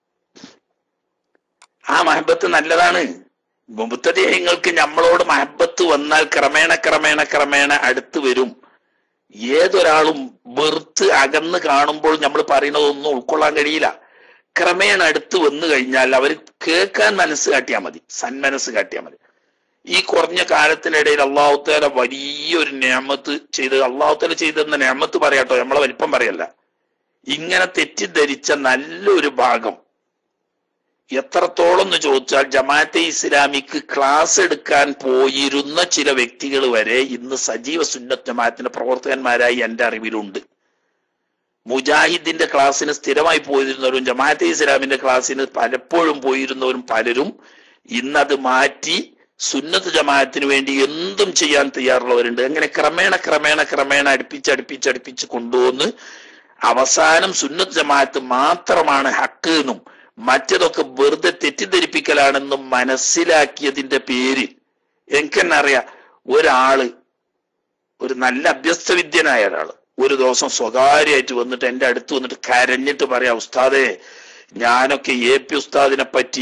ആ മഹബത്ത് നല്ലതാണ് മുബത്തദേഹങ്ങൾക്ക് നമ്മളോട് മഹബത്ത് വന്നാൽ ക്രമേണ ക്രമേണ ക്രമേണ അടുത്ത് വരും ഏതൊരാളും വെറുത്ത് അകന്ന് കാണുമ്പോൾ നമ്മൾ പറയുന്നതൊന്നും ഉൾക്കൊള്ളാൻ കഴിയില്ല ക്രമേണ അടുത്ത് വന്നു കഴിഞ്ഞാൽ അവർ കേൾക്കാൻ മനസ്സ് കാട്ടിയാൽ മതി സന്മനസ് കാട്ടിയാൽ മതി ഈ കുറഞ്ഞ കാലത്തിനിടയിൽ അള്ളാഹുത്തേല വലിയൊരു ഞാമത്ത് ചെയ്ത് അള്ളാഹുത്തേല ചെയ്തെന്ന ഞാമത്ത് പറയാട്ടോ നമ്മളെ വലിപ്പം പറയല്ല ഇങ്ങനെ തെറ്റിദ്ധരിച്ച നല്ലൊരു ഭാഗം എത്രത്തോളം എന്ന് ചോദിച്ചാൽ ജമാഅത്തെ ഇസ്ലാമിക്ക് ക്ലാസ് എടുക്കാൻ പോയിരുന്ന ചില വ്യക്തികൾ വരെ ഇന്ന് സജീവ സുന്നത്ത് ജമാഅത്തിന്റെ പ്രവർത്തകന്മാരായി എന്റെ അറിവിലുണ്ട് മുജാഹിദിന്റെ ക്ലാസ്സിന് സ്ഥിരമായി പോയിരുന്നവരും ജമാഅത്തെ ഇസ്ലാമിന്റെ ക്ലാസ്സിന് പലപ്പോഴും പോയിരുന്നവരും പലരും ഇന്നത് മാറ്റി സുന്നത്ത് ജമാഅത്തിന് വേണ്ടി എന്തും ചെയ്യാൻ തയ്യാറുള്ളവരുണ്ട് അങ്ങനെ ക്രമേണ ക്രമേണ ക്രമേണ അടുപ്പിച്ച് അടുപ്പിച്ച് അടുപ്പിച്ച് കൊണ്ടുവന്ന് അവസാനം സുന്നത്ത് ജമാഅത്ത് മാത്രമാണ് ഹക്ക് എന്നും മറ്റതൊക്കെ വെറുതെ തെറ്റിദ്ധരിപ്പിക്കലാണെന്നും മനസ്സിലാക്കിയതിന്റെ പേരിൽ എനിക്ക് തന്നെ അറിയാം ഒരാള് ഒരു നല്ല അഭ്യസ്തവിദ്യനായ ഒരാള് ഒരു ദിവസം സ്വകാര്യമായിട്ട് വന്നിട്ട് എന്റെ അടുത്ത് വന്നിട്ട് കരഞ്ഞിട്ട് പറയാ ഉസ്താദേ ഞാനൊക്കെ എ പി ഉസ്താദിനെ പറ്റി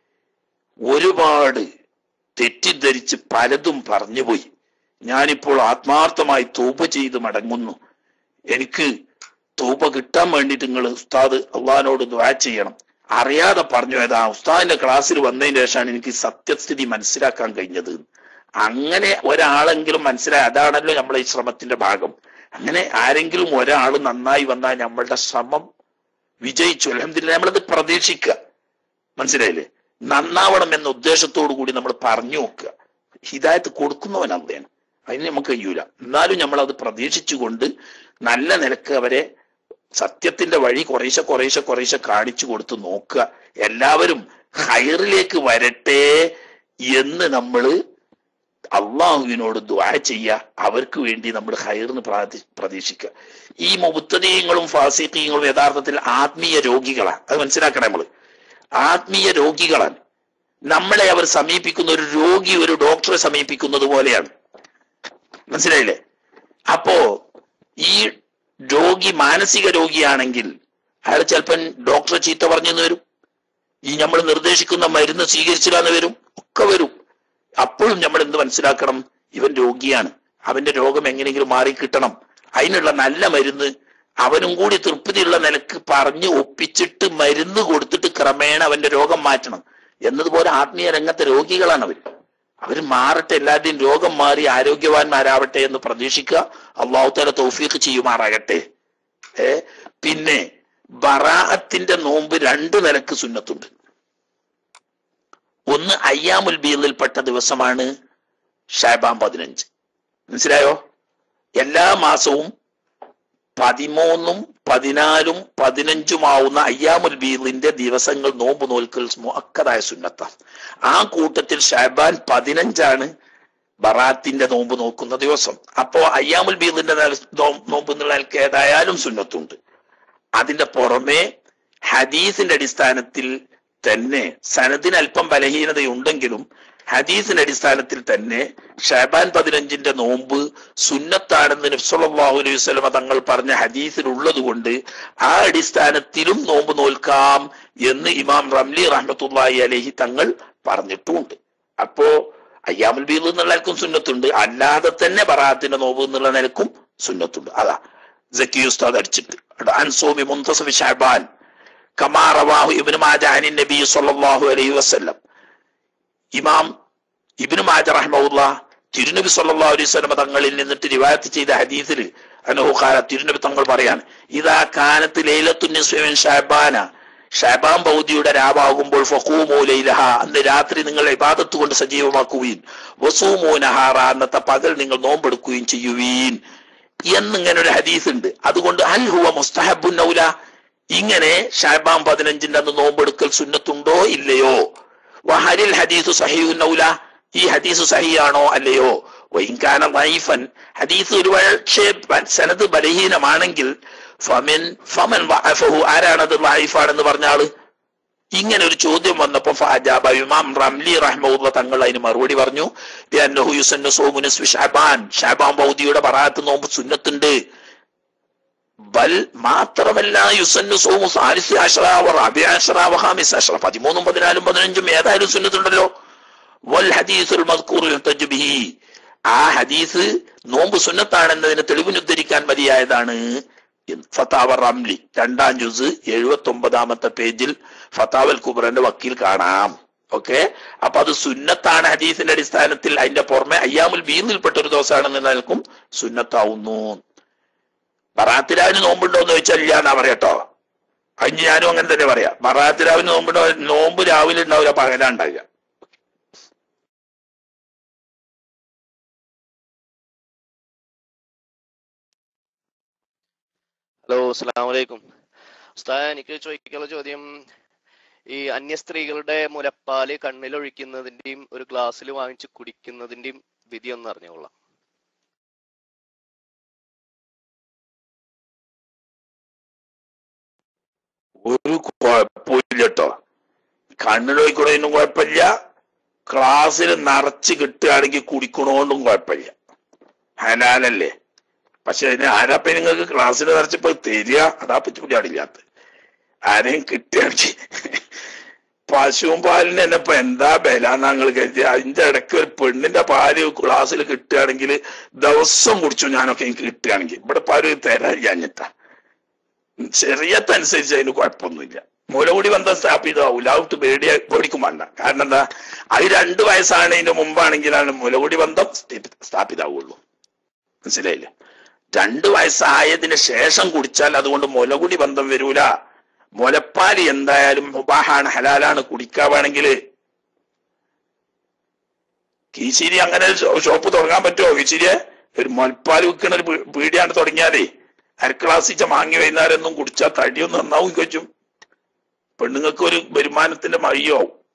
ഒരുപാട് തെറ്റിദ്ധരിച്ച് പലതും പറഞ്ഞുപോയി ഞാനിപ്പോൾ ആത്മാർത്ഥമായി തൂപ ചെയ്ത് മടങ്ങുന്നു എനിക്ക് തൂപ കിട്ടാൻ വേണ്ടിയിട്ട് നിങ്ങൾ ഉസ്താദ് അള്ളഹാനോട് ദ്വാ ചെയ്യണം അറിയാതെ പറഞ്ഞു ഏതാ ഉസ്താദിന്റെ ക്ലാസ്സിൽ വന്നതിന് ശേഷമാണ് എനിക്ക് സത്യസ്ഥിതി മനസ്സിലാക്കാൻ കഴിഞ്ഞത് അങ്ങനെ ഒരാളെങ്കിലും മനസ്സിലായി അതാണല്ലോ നമ്മളെ ഈ ശ്രമത്തിന്റെ ഭാഗം അങ്ങനെ ആരെങ്കിലും ഒരാൾ നന്നായി വന്നാൽ നമ്മളുടെ ശ്രമം വിജയിച്ചു അലഹമില്ല നമ്മളത് പ്രതീക്ഷിക്കുക മനസ്സിലായില്ലേ നന്നാവണം എന്ന ഉദ്ദേശത്തോടു കൂടി നമ്മൾ പറഞ്ഞു നോക്കുക ഹിദായത്ത് കൊടുക്കുന്നവൻ അള്ളയാണ് അതിന് നമുക്ക് കഴിയൂല എന്നാലും നമ്മൾ അത് പ്രതീക്ഷിച്ചുകൊണ്ട് നല്ല നിലക്ക് അവരെ സത്യത്തിന്റെ വഴി കുറേശ്ശെ കുറേശ്ശെ കുറേശ്ശെ കാണിച്ചു കൊടുത്ത് നോക്കുക എല്ലാവരും ഹൈറിലേക്ക് വരട്ടെ എന്ന് നമ്മൾ അള്ളാഹുവിനോട് ദുആ ചെയ്യുക അവർക്ക് വേണ്ടി നമ്മൾ ഹൈറിന് പ്രാർത്ഥി പ്രതീക്ഷിക്കുക ഈ മുബത്തദീയങ്ങളും ഫാസിഖീങ്ങളും യഥാർത്ഥത്തിൽ ആത്മീയ രോഗികളാണ് അത് മനസ്സിലാക്കണം നമ്മൾ ആത്മീയ രോഗികളാണ് നമ്മളെ അവർ സമീപിക്കുന്ന ഒരു രോഗി ഒരു ഡോക്ടറെ സമീപിക്കുന്നത് പോലെയാണ് മനസ്സിലായില്ലേ അപ്പോ ഈ രോഗി മാനസിക രോഗിയാണെങ്കിൽ അയാൾ ചിലപ്പം ഡോക്ടറെ ചീത്ത പറഞ്ഞെന്ന് വരും ഈ നമ്മൾ നിർദ്ദേശിക്കുന്ന മരുന്ന് സ്വീകരിച്ചില്ലാന്ന് വരും ഒക്കെ വരും അപ്പോഴും നമ്മൾ എന്ത് മനസ്സിലാക്കണം ഇവൻ രോഗിയാണ് അവന്റെ രോഗം എങ്ങനെയെങ്കിലും മാറിക്കിട്ടണം അതിനുള്ള നല്ല മരുന്ന് അവനും കൂടി തൃപ്തിയുള്ള നിലക്ക് പറഞ്ഞ് ഒപ്പിച്ചിട്ട് മരുന്ന് കൊടുത്തിട്ട് ക്രമേണ അവന്റെ രോഗം മാറ്റണം എന്നതുപോലെ ആത്മീയ രംഗത്തെ രോഗികളാണ് അവർ അവർ മാറട്ടെ എല്ലാവരുടെയും രോഗം മാറി ആരോഗ്യവാന്മാരാവട്ടെ എന്ന് പ്രതീക്ഷിക്കുക അള്ളാഹു തല തൗഫീഖ് ചെയ്യുമാറാകട്ടെ ഏ പിന്നെ ബറാഅത്തിന്റെ നോമ്പ് രണ്ട് നിലക്ക് സുന്നത്തുണ്ട് ഒന്ന് അയ്യാമുൽ ബീദിൽപ്പെട്ട ദിവസമാണ് ഷാബാൻ പതിനഞ്ച് മനസ്സിലായോ എല്ലാ മാസവും പതിമൂന്നും പതിനാലും പതിനഞ്ചുമാവുന്ന അയ്യാമുൽ ബീദിന്റെ ദിവസങ്ങൾ നോമ്പ് നോൽക്കൽ മുഅക്കതായ സുന്നത്ത ആ കൂട്ടത്തിൽ ഷാബാൻ പതിനഞ്ചാണ് ബറാത്തിന്റെ നോമ്പ് നോക്കുന്ന ദിവസം അപ്പോ അയ്യാമുൽ ബീദിന്റെ നോമ്പ് എന്നുള്ള നിലക്ക് ഏതായാലും സുന്നത്തുണ്ട് അതിന്റെ പുറമെ ഹദീസിന്റെ അടിസ്ഥാനത്തിൽ തന്നെ സനദിന് അല്പം ബലഹീനതയുണ്ടെങ്കിലും ഹദീസിന്റെ അടിസ്ഥാനത്തിൽ തന്നെ ഷാബാൻ പതിനഞ്ചിന്റെ നോമ്പ് സുന്നത്താണെന്ന് നബ്സല്ലാഹു അലൈഹി വസ്ലമ തങ്ങൾ പറഞ്ഞ ഹദീസിലുള്ളത് കൊണ്ട് ആ അടിസ്ഥാനത്തിലും നോമ്പ് നോൽക്കാം എന്ന് ഇമാം റംലി റഹ്മത്തുല്ലാഹി അലഹി തങ്ങൾ പറഞ്ഞിട്ടുമുണ്ട് അപ്പോ അയ്യാമുൽ ബീദ് എന്നുള്ള നിലക്കും സുന്നത്തുണ്ട് അല്ലാതെ തന്നെ ബറാത്തിന്റെ നോമ്പ് എന്നുള്ള നിലക്കും സുന്നത്തുണ്ട് അതാ ജക്കി ഉസ്താദ് അടിച്ചിട്ട് അൻസോമി മുന്തസഫ് ഷാബാൻ കമാ റവാഹു ഇബ്നു മാജ അനിൻ നബി സല്ലല്ലാഹു അലൈഹി വസല്ലം ഇമാം ഇബ്നു മാജ റഹ്മഹുല്ല തിരുനബി സല്ലല്ലാഹു അലൈഹി വസല്ലം തങ്ങളിൽ നിന്നിട്ട് റിവായത്ത് ചെയ്ത ഹദീസിൽ അനഹു ഖാല തിരുനബി തങ്ങൾ പറയാണ് ഇദാ കാനത്ത് ലൈലത്തുൻ നിസ്ഫി മിൻ ഷഅബാന ഷാബാൻ ബൗദിയുടെ രാവാകുമ്പോൾ ഫഖൂമു ലൈലഹ അന്ന് രാത്രി നിങ്ങൾ ഇബാദത്ത് കൊണ്ട് സജീവമാക്കുകയും വസൂമു നഹാറ അന്നത്തെ പകൽ നിങ്ങൾ നോമ്പെടുക്കുകയും ചെയ്യുവീൻ എന്നിങ്ങനെ ഒരു ഹദീസ് ഉണ്ട് അതുകൊണ്ട് അൽ ഹുവ മുസ്തഹബുൻ നൗല ഇങ്ങനെ ഷാബാൻ പതിനഞ്ചിന്റെ അന്ന് നോമ്പെടുക്കൽ സുന്നത്തുണ്ടോ ഇല്ലയോ വഹരിൽ ഹദീസ് സഹിയു നൗല ഈ ഹദീസ് സഹിയാണോ അല്ലയോ വൈകാന വൈഫൻ ഹദീസ് ഒരു പക്ഷേ സനത് ബലഹീനമാണെങ്കിൽ ഫമിൻ ഫമൻ വഅഫഹു ആരാണത് വൈഫാണെന്ന് പറഞ്ഞ ആള് ഇങ്ങനെ ഒരു ചോദ്യം വന്നപ്പോ ഫാജാബ ഇമാം റംലി റഹ്മുള്ള തങ്ങൾ അതിന് മറുപടി പറഞ്ഞു ലിഅന്നഹു യുസന്നു സൗമു നിസ്ഫി ഷഅബാൻ ഷഅബാൻ ബൗദിയുടെ ബറാത്ത് നോമ്പ് സുന്നത്തുണ്ട് ബൽ മാത്രമല്ല യുസന്നു സോമു സാലിസ് അഷ്റാവ് റബി അഷ്റാവ് ഹാമിസ് അഷ്റ പതിമൂന്നും പതിനാലും പതിനഞ്ചും ഏതായാലും സുന്നത്തുണ്ടല്ലോ വൽ ഹദീസുൽ മദ്കൂർ യുഹ്തജു ബിഹി ആ ഹദീസ് നോമ്പ് സുന്നത്താണെന്നതിന് തെളിവിന് ഉദ്ധരിക്കാൻ മതിയായതാണ് ഫത്താവ റംലി രണ്ടാം ജുസ് എഴുപത്തി ഒമ്പതാമത്തെ പേജിൽ ഫത്താവൽ കുബറന്റെ വക്കീൽ കാണാം ഓക്കെ അപ്പൊ അത് സുന്നത്താണ് ഹദീസിന്റെ അടിസ്ഥാനത്തിൽ അതിന്റെ പുറമെ അയ്യാമുൽ ബീന്നിൽപ്പെട്ട ഒരു ദിവസമാണെന്ന് നിൽക്കും സുന്നത്താവുന്നു ബറാത്തിരാവിന് നോമ്പുണ്ടോ എന്ന് ചോദിച്ചാൽ ഇല്ല എന്നാ പറയട്ടോ അതിന് ഞാനും അങ്ങനെ തന്നെ പറയാം ബറാത്തിരാവിന് നോമ്പുണ്ടോ നോമ്പ് രാവിലെ ഉണ്ടാവില്ല പകലാ ഉണ്ടാവുക ഹലോ അസ്സാം വലൈക്കും ഉസ്താദ് എനിക്ക് ചോദിക്കാനുള്ള ചോദ്യം ഈ അന്യ സ്ത്രീകളുടെ മുലപ്പാല് കണ്ണിലൊഴിക്കുന്നതിന്റെയും ഒരു ഗ്ലാസ്സിൽ വാങ്ങിച്ച് കുടിക്കുന്നതിന്റെയും വിധി ഒന്ന് അറിഞ്ഞുകൊള്ളാം ഒരു കുഴപ്പമില്ല കേട്ടോ കണ്ണിലൊഴിക്കണതിനും കുഴപ്പമില്ല ക്ലാസ്സിൽ നിറച്ച് കിട്ടുകയാണെങ്കിൽ കുടിക്കണോണ്ടും കുഴപ്പമില്ല ഹലാലല്ലേ പക്ഷെ അതിന് ആരാപ്പ നിങ്ങൾക്ക് ക്ലാസ്സിൽ നിറച്ചപ്പോ തരിക അതാ പറ്റുപാടില്ലാത്ത ആരെയും കിട്ടുകയാണെങ്കിൽ പശുവും പാലിന് തന്നെ ഇപ്പൊ എന്താ ബല ഞങ്ങൾ കരുതി അതിന്റെ ഇടയ്ക്ക് ഒരു പെണ്ണിന്റെ പാല് ക്ലാസ്സിൽ കിട്ടുകയാണെങ്കിൽ ദിവസം കുടിച്ചു ഞാനൊക്കെ എനിക്ക് കിട്ടുകയാണെങ്കിൽ ഇവിടെ പാല് തരാൻ ഞാഞ്ഞിട്ടാ ചെറിയത്തനുസരിച്ച് അതിന് കുഴപ്പമൊന്നുമില്ല മുലകൂടി ബന്ധം സ്ഥാപിതമാവൂല ഔട്ട് പേടിയ പേടിക്കും വേണ്ട കാരണം എന്താ അത് രണ്ടു വയസ്സാണതിന്റെ മുമ്പാണെങ്കിലാണ് മുലകൂടി ബന്ധം സ്ഥാപിതാവുള്ളൂ മനസ്സിലായില്ലേ രണ്ടു വയസ്സായതിനു ശേഷം കുടിച്ചാൽ അതുകൊണ്ട് മുലകുടി ബന്ധം വരൂല മുലപ്പാല് എന്തായാലും മുബാഹാണ് ഹലാലാണ് കുടിക്കാവാണെങ്കിൽ കീശിരി അങ്ങനെ ഒരു ഷോപ്പ് തുടങ്ങാൻ പറ്റുമോ കീശിരിയെ ഒരു മുലപ്പാൽ വിൽക്കണ ഒരു പീടിയാണ് തുടങ്ങിയാലേ അരക്ലാസിച്ച മാങ്ങി വൈകുന്നേരം ഒന്നും കുടിച്ചാൽ തടിയൊന്നും നന്നാവും കൊച്ചും പെണ്ണുങ്ങൾക്ക് ഒരു വരുമാനത്തിന്റെ മഴിയാവും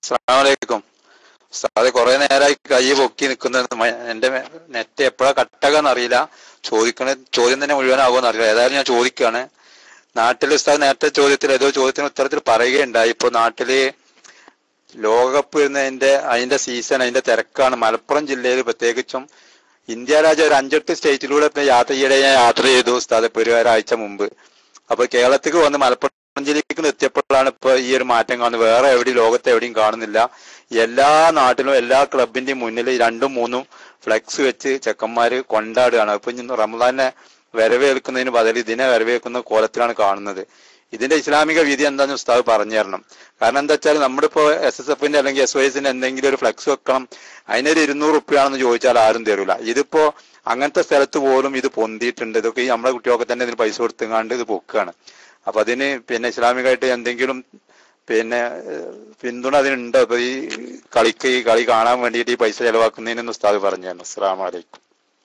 അസ്സലാമലൈക്കും ഉസ്താദ് കുറെ നേരമായി കൈ പൊക്കി നിൽക്കുന്ന എന്റെ നെറ്റ് എപ്പോഴാ കട്ടാകാന്ന് അറിയില്ല ചോദിക്കണ ചോദ്യം തന്നെ മുഴുവനാകുമെന്ന് അറിയില്ല ഏതായാലും ഞാൻ ചോദിക്കാണ് നാട്ടിൽ ഉസ്താദ് നേരത്തെ ചോദ്യത്തിൽ ഏതോ ചോദ്യത്തിന് ഉത്തരത്തിൽ പറയുകയുണ്ടായി ഇപ്പൊ നാട്ടില് ലോകകപ്പ് വരുന്നതിന്റെ അതിന്റെ സീസൺ അതിന്റെ തിരക്കാണ് മലപ്പുറം ജില്ലയിൽ പ്രത്യേകിച്ചും ഇന്ത്യ രാജ്യം ഒരു അഞ്ചെട്ട് സ്റ്റേറ്റിലൂടെ ഇപ്പൊ യാത്ര ഈയിടെ ഞാൻ യാത്ര ചെയ്തു ഉസ്താദ് ഇപ്പൊ ഒരു ഒരാഴ്ച മുമ്പ് അപ്പൊ കേരളത്തിക്ക് വന്ന് മലപ്പുറം ജില്ലയ്ക്ക് എത്തിയപ്പോഴാണ് ഇപ്പൊ ഈ ഒരു മാറ്റം കാണുന്നത് വേറെ എവിടെയും ലോകത്ത് എവിടെയും കാണുന്നില്ല എല്ലാ നാട്ടിലും എല്ലാ ക്ലബിന്റെയും മുന്നിൽ രണ്ടും മൂന്നും ഫ്ലെക്സ് വെച്ച് ചെക്കന്മാര് കൊണ്ടാടുകയാണ് അപ്പൊ ഇനി റമദാനെ വരവേൽക്കുന്നതിന് പകരം ഇതിനെ വരവേൽക്കുന്ന കോലത്തിലാണ് കാണുന്നത് ഇതിന്റെ ഇസ്ലാമിക വിധി എന്താന്ന് ഉസ്താദ് പറഞ്ഞു തരണം കാരണം എന്താ വെച്ചാൽ നമ്മളിപ്പോ എസ് എസ് എഫിന്റെ അല്ലെങ്കിൽ എസ് വൈ എസിന്റെ എന്തെങ്കിലും ഒരു ഫ്ലെക്സ് വെക്കണം അതിനൊരു ഇരുന്നൂറ് റുപ്യാണെന്ന് ചോദിച്ചാൽ ആരും തരൂല ഇതിപ്പോ അങ്ങനത്തെ സ്ഥലത്ത് പോലും ഇത് പൊന്തിയിട്ടുണ്ട് ഇതൊക്കെ ഈ നമ്മുടെ കുട്ടികൾക്ക് തന്നെ ഇതിന് പൈസ കൊടുത്തുങ്ങാണ്ട് ഇത് പൊക്കുകയാണ് അപ്പൊ അതിന് പിന്നെ ഇസ്ലാമികമായിട്ട് എന്തെങ്കിലും പിന്നെ ഏഹ്, പിന്തുണ അതിനുണ്ടോ ഇപ്പൊ ഈ കളിക്ക് ഈ കളി കാണാൻ വേണ്ടിയിട്ട് ഈ പൈസ ചെലവാക്കുന്നതിനൊന്ന് ഉസ്താദ് പറഞ്ഞു തരണം അസ്സാം വലൈക്കും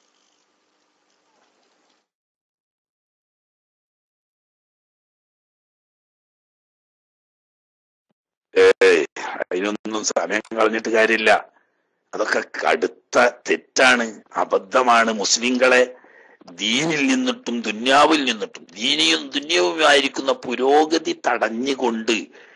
ഏയ് അതിനൊന്നും സമയം കളഞ്ഞിട്ട് കാര്യമില്ല അതൊക്കെ കടുത്ത തെറ്റാണ് അബദ്ധമാണ് മുസ്ലിങ്ങളെ ദീനിൽ നിന്നിട്ടും ദുന്യാവിൽ നിന്നിട്ടും ദീനിയും ദുന്യവുമായിരിക്കുന്ന പുരോഗതി തടഞ്ഞുകൊണ്ട്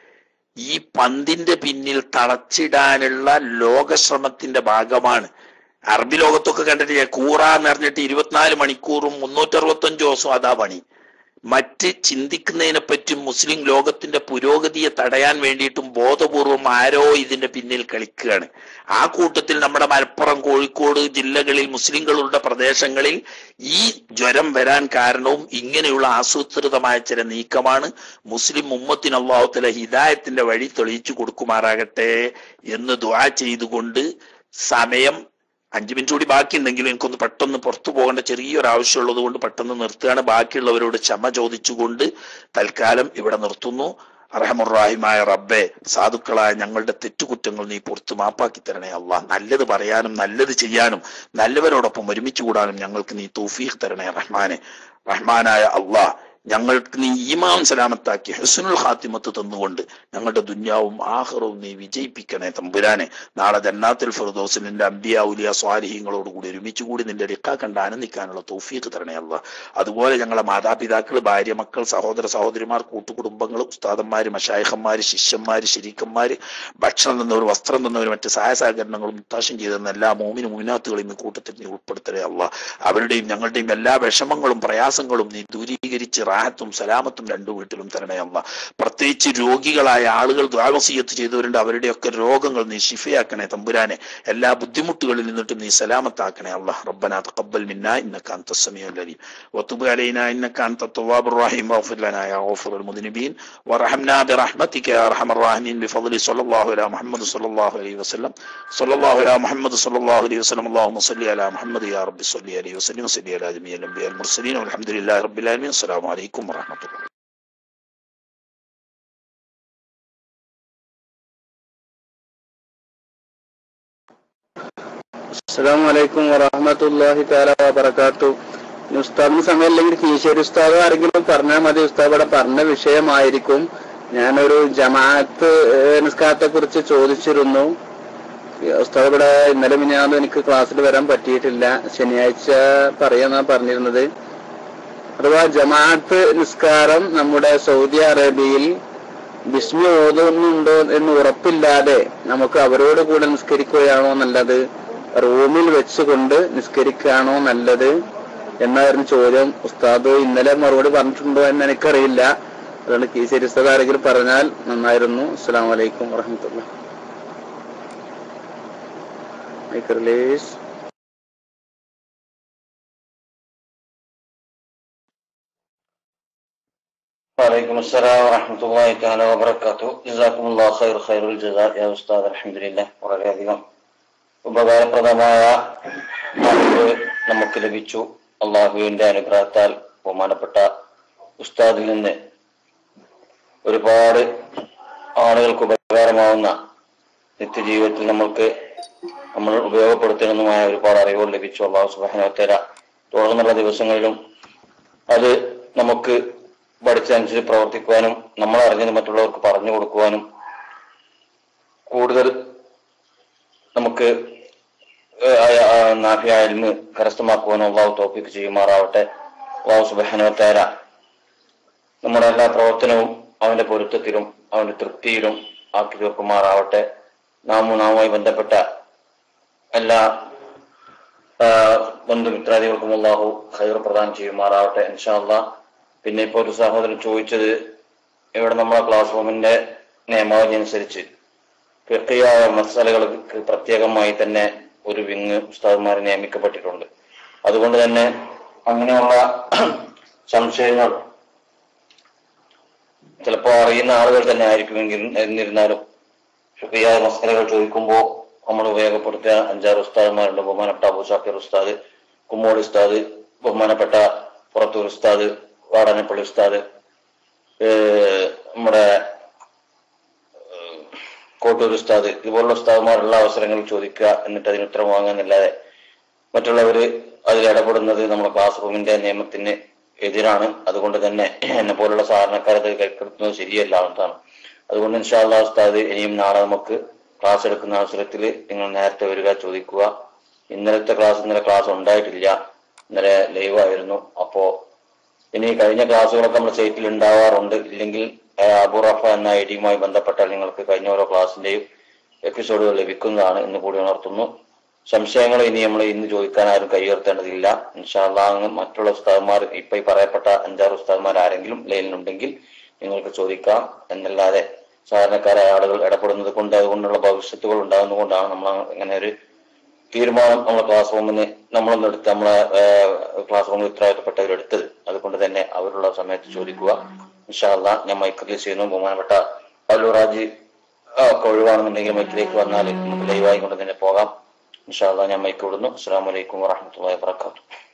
ഈ പന്തിന്റെ പിന്നിൽ തളച്ചിടാനുള്ള ലോകശ്രമത്തിന്റെ ഭാഗമാണ് അറബി ലോകത്തൊക്കെ കണ്ടിട്ട് കൂറ എന്ന് പറഞ്ഞിട്ട് ഇരുപത്തിനാല് മണിക്കൂറും മുന്നൂറ്ററുപത്തഞ്ച് ദിവസവും അതാ പണി മറ്റ് ചിന്തിക്കുന്നതിനെ പറ്റും മുസ്ലിം ലോകത്തിന്റെ പുരോഗതിയെ തടയാൻ വേണ്ടിയിട്ടും ബോധപൂർവം ആരോ ഇതിന്റെ പിന്നിൽ കളിക്കുകയാണ് ആ കൂട്ടത്തിൽ നമ്മുടെ മലപ്പുറം കോഴിക്കോട് ജില്ലകളിൽ മുസ്ലിങ്ങളുടെ പ്രദേശങ്ങളിൽ ഈ ജ്വരം വരാൻ കാരണവും ഇങ്ങനെയുള്ള ആസൂത്രിതമായ ചില നീക്കമാണ് മുസ്ലിം ഉമ്മത്തിന് അള്ളാഹുത്തല ഹിദായത്തിന്റെ വഴി തെളിയിച്ചു കൊടുക്കുമാറാകട്ടെ എന്ന് ദ്വാ ചെയ്തുകൊണ്ട് സമയം അഞ്ചു മിനിറ്റ് കൂടി ബാക്കിയുണ്ടെങ്കിലും എനിക്കൊന്ന് പെട്ടെന്ന് പുറത്തു പോകേണ്ട ചെറിയൊരു ആവശ്യമുള്ളത് കൊണ്ട് പെട്ടെന്ന് നിർത്തുകയാണ് ബാക്കിയുള്ളവരോട് ക്ഷമ ചോദിച്ചുകൊണ്ട് തൽക്കാലം ഇവിടെ നിർത്തുന്നു അറഹമുറാഹിമായ റബ്ബെ സാധുക്കളായ ഞങ്ങളുടെ തെറ്റുകുറ്റങ്ങൾ നീ പുറത്തു മാപ്പാക്കി തരണേ അള്ളാ നല്ലത് പറയാനും നല്ലത് ചെയ്യാനും നല്ലവരോടൊപ്പം ഒരുമിച്ച് കൂടാനും ഞങ്ങൾക്ക് നീ തൗഫീഖ് തരണേ റഹ്മാനെ റഹ്മാനായ അള്ളാ ഞങ്ങൾക്ക് നീ ഈമാൻ സലാമത്താക്കി ഹുസ്നുൽ ഖാത്തിമത്ത് തന്നുകൊണ്ട് ഞങ്ങളുടെ ദുന്യാവും ആഹ്റവും നീ വിജയിപ്പിക്കണേ തമ്പുരാനെ നാളെ ജന്നാത്തുൽ ഫിർദൗസിൽ നിന്റെ അമ്പിയ ഉലിയ സ്വാലിഹ്യങ്ങളോട് കൂടി ഒരുമിച്ച് കൂടി നിന്റെ ഡിക്ക കണ്ട് ആനന്ദിക്കാനുള്ള തൗഫീഖ് തരണേ അല്ല അതുപോലെ ഞങ്ങളെ മാതാപിതാക്കൾ ഭാര്യ മക്കൾ സഹോദര സഹോദരിമാർ കൂട്ടുകുടുംബങ്ങൾ ഉസ്താദന്മാര് മഷായഹന്മാര് ശിഷ്യന്മാര് ശരീക്കന്മാര് ഭക്ഷണം തന്നവർ വസ്ത്രം തന്നവർ മറ്റ് സഹായ സഹകരണങ്ങളും മുത്താശം ചെയ്തെന്ന എല്ലാ മോമിനും മുമിനാത്തുകളെയും ഈ കൂട്ടത്തിൽ നീ ഉൾപ്പെടുത്തണേ അല്ല അവരുടെയും ഞങ്ങളുടെയും എല്ലാ വിഷമങ്ങളും പ്രയാസങ്ങളും നീ ദൂരീകരിച്ച് റാഹത്തും സലാമത്തും രണ്ടു വീട്ടിലും തരണേ അല്ല പ്രത്യേകിച്ച് രോഗികളായ ആളുകൾ ദ്വാവസീയത്ത് ചെയ്തവരുണ്ട് അവരുടെയൊക്കെ രോഗങ്ങൾ നീ ശിഫയാക്കണേ തമ്പുരാനെ എല്ലാ ബുദ്ധിമുട്ടുകളിൽ നിന്നിട്ടും നീ സലാമത്താക്കണേ അല്ല റബ്ബന തഖബ്ബൽ മിന്നാ ഇന്നക അൻത സമീഉൽ അലീം വതുബ് അലൈനാ ഇന്നക അൻത തവ്വാബുർ റഹീം വഗ്ഫിർ ലനാ യാ ഗഫൂറുൽ മുദ്നിബീൻ വറഹംനാ ബിറഹ്മതിക യാ അർഹമർ റഹീമീൻ ബിഫضل സല്ലല്ലാഹു അലാ മുഹമ്മദ് സല്ലല്ലാഹു അലൈഹി വസല്ലം സല്ലല്ലാഹു അലാ മുഹമ്മദ് സല്ലല്ലാഹു അലൈഹി വസല്ലം അല്ലാഹുമ്മ സ്വല്ലി അലാ മുഹമ്മദ് യാ റബ്ബി സ്വല്ലി അലൈഹി വസല്ലം വസല്ലി അലാ ജമീഅൽ അൻബിയാൽ മുർസലീൻ വൽഹംദുലില്ലാഹി റബ്ബിൽ ആലമീൻ അസ്സലാമു അലൈക്കും വറഹ്മത്തുള്ളാഹി അസ്സാം വലൈക്കും വറഹമത്തല്ലാഹി താല വബർക്കാത്തു ഇനി ഉസ്താദിന് സമയമില്ലെങ്കിൽ കീശേരി ഉസ്താദ് ആരെങ്കിലും പറഞ്ഞാൽ മതി ഉസ്താദ് ഇവിടെ പറഞ്ഞ വിഷയമായിരിക്കും ഞാനൊരു ജമാഅത്ത് നിസ്കാരത്തെ കുറിച്ച് ചോദിച്ചിരുന്നു ഉസ്താദ് ഇവിടെ ഇന്നലെ മിനിയാന്ന് എനിക്ക് ക്ലാസ്സിൽ വരാൻ പറ്റിയിട്ടില്ല ശനിയാഴ്ച പറയാന്നാ പറഞ്ഞിരുന്നത് അഥവാ ജമാഅത്ത് നിസ്കാരം നമ്മുടെ സൗദി അറേബ്യയിൽ ബിസ്മി ഓതുന്നുണ്ടോ എന്ന് ഉറപ്പില്ലാതെ നമുക്ക് അവരോട് കൂടെ നിസ്കരിക്കുകയാണോ നല്ലത് റൂമിൽ വെച്ചുകൊണ്ട് നിസ്കരിക്കുകയാണോ നല്ലത് എന്നായിരുന്നു ചോദ്യം ഉസ്താദ് ഇന്നലെ മറുപടി പറഞ്ഞിട്ടുണ്ടോ എന്ന് എനിക്കറിയില്ല അതുകൊണ്ട് കീശേരി ഉസ്താദ് ആരെങ്കിലും പറഞ്ഞാൽ നന്നായിരുന്നു അസ്സാം വലൈക്കും വറഹമത്തുള്ള റിലീസ് وعليكم السلام ورحمة الله تعالى وبركاته جزاكم الله خير خير الجزاء يا أستاذ الحمد لله വളരെയധികം ഉപകാരപ്രദമായ അറിവ് നമുക്ക് ലഭിച്ചു അള്ളാഹുവിന്റെ അനുഗ്രഹത്താൽ ബഹുമാനപ്പെട്ട ഉസ്താദിൽ നിന്ന് ഒരുപാട് ആളുകൾക്ക് ഉപകാരമാവുന്ന നിത്യജീവിതത്തിൽ നമ്മൾക്ക് നമ്മൾ ഉപയോഗപ്പെടുത്തുന്നതുമായ ഒരുപാട് അറിവുകൾ ലഭിച്ചു അള്ളാഹു സുബാനോത്തര തുടർന്നുള്ള ദിവസങ്ങളിലും അത് നമുക്ക് പഠിച്ചതനുസരിച്ച് പ്രവർത്തിക്കുവാനും നമ്മൾ അറിഞ്ഞത് മറ്റുള്ളവർക്ക് പറഞ്ഞു കൊടുക്കുവാനും കൂടുതൽ നമുക്ക് നാഫിയായിരുന്നു കരസ്ഥമാക്കുവാൻ അള്ളാഹു തോപ്പിക്ക് ചെയ്യുമാറാവട്ടെ അള്ളാഹു സുബാനോത്തേര നമ്മുടെ എല്ലാ പ്രവർത്തനവും അവന്റെ പൊരുത്തത്തിലും അവന്റെ തൃപ്തിയിലും ആക്കി തീർക്കുമാറാവട്ടെ നാമും നാമുമായി ബന്ധപ്പെട്ട എല്ലാ ആ, ബന്ധുമിത്രാദികൾക്കും അള്ളാഹു ഹൈർ പ്രദാനം ചെയ്യുമാറാവട്ടെ ഇൻഷാല്ല പിന്നെ ഇപ്പോൾ ഒരു സഹോദരൻ ചോദിച്ചത് ഇവിടെ നമ്മളെ ക്ലാസ് റൂമിന്റെ നിയമാവലി അനുസരിച്ച് ഫിഖിയായ മസാലകൾക്ക് പ്രത്യേകമായി തന്നെ ഒരു വിങ് ഉസ്താദ്മാരെ നിയമിക്കപ്പെട്ടിട്ടുണ്ട് അതുകൊണ്ട് തന്നെ അങ്ങനെയുള്ള സംശയങ്ങൾ ചിലപ്പോൾ അറിയുന്ന ആളുകൾ തന്നെ ആയിരിക്കുമെങ്കിൽ എന്നിരുന്നാലും ഫിഖിയായ മസാലകൾ ചോദിക്കുമ്പോൾ നമ്മൾ ഉപയോഗപ്പെടുത്തിയ അഞ്ചാറ് ഉസ്താദ്മാരുണ്ട് ബഹുമാനപ്പെട്ട അബൂ ഷാക്കിർ ഉസ്താദ് കുമ്മോട് ഉസ്താദ് ബഹുമാനപ്പെട്ട പുറത്തൂർ ഉസ്താദ് വാടാനപ്പള്ളി ഉസ്താദ് ഏഹ് നമ്മുടെ ഏഹ് കോട്ടൂർ ഉസ്താദ് ഇതുപോലുള്ള ഉസ്താദ്മാരുള്ള അവസരങ്ങളിൽ ചോദിക്കുക എന്നിട്ട് അതിന് ഉത്തരം വാങ്ങുന്നില്ലാതെ മറ്റുള്ളവര് അതിൽ ഇടപെടുന്നത് നമ്മുടെ ക്ലാസ് റൂമിന്റെ നിയമത്തിന് എതിരാണ് അതുകൊണ്ട് തന്നെ എന്നെ പോലുള്ള സാധാരണക്കാരെ അത് കൈക്കെടുത്തുന്നത് ശരിയല്ല എന്നതാണ് അതുകൊണ്ട് ഇൻഷാല്ലാ ഉസ്താദ് ഇനിയും നാളെ നമുക്ക് ക്ലാസ് എടുക്കുന്ന അവസരത്തിൽ നിങ്ങൾ നേരത്തെ വരിക ചോദിക്കുക ഇന്നലത്തെ ക്ലാസ് ഇന്നലെ ക്ലാസ് ഉണ്ടായിട്ടില്ല ഇന്നലെ ലൈവ് ആയിരുന്നു അപ്പോ ഇനി കഴിഞ്ഞ ക്ലാസ്സുകളൊക്കെ നമ്മുടെ സൈറ്റിൽ ഉണ്ടാവാറുണ്ട് ഇല്ലെങ്കിൽ ഏഹ്, അബു റഫ എന്ന ഐ ഡിയുമായി ബന്ധപ്പെട്ടാൽ നിങ്ങൾക്ക് കഴിഞ്ഞ ഓരോ ക്ലാസ്സിന്റെയും എപ്പിസോഡുകൾ ലഭിക്കുന്നതാണ് എന്ന് കൂടി ഉണർത്തുന്നു സംശയങ്ങൾ ഇനി നമ്മൾ ഇന്ന് ചോദിക്കാൻ ആരും കൈയുയർത്തേണ്ടതില്ല ഇൻഷാല്ലാ മറ്റുള്ള ഉസ്താദ്മാർ ഇപ്പൊ ഈ പറയപ്പെട്ട അഞ്ചാറ് ഉസ്താദ്മാർ ആരെങ്കിലും ലൈനിലുണ്ടെങ്കിൽ നിങ്ങൾക്ക് ചോദിക്കാം എന്നല്ലാതെ സാധാരണക്കാരായ ആളുകൾ ഇടപെടുന്നത് കൊണ്ട് അതുകൊണ്ടുള്ള ഭവിഷ്യത്തുകൾ ഉണ്ടാകുന്നതുകൊണ്ടാണ് നമ്മൾ ഇങ്ങനെ ഒരു തീരുമാനം നമ്മളെ ക്ലാസ് റൂമിന് നമ്മളൊന്നും എടുത്ത് നമ്മളെ ക്ലാസ് റൂമിൽ ഉത്തരവാദിത്തപ്പെട്ടവരെടുത്തത് അതുകൊണ്ട് തന്നെ അവരുള്ള സമയത്ത് ചോദിക്കുക ഇൻഷാല്ല ഞാൻ മൈക്ക് റിലീസ് ചെയ്യുന്നു ബഹുമാനപ്പെട്ട പല്ലൂറാജി ഒക്കെ ഒഴിവാണെന്നുണ്ടെങ്കിൽ മൈക്കിലേക്ക് വന്നാൽ നമുക്ക് ലൈവായി കൊണ്ട് തന്നെ പോകാം ഇൻഷാല്ല ഞാൻ മൈക്ക് വിടുന്നു അസ്സാം വലൈക്കും വാഹമത്തല്ലാ വാത്തു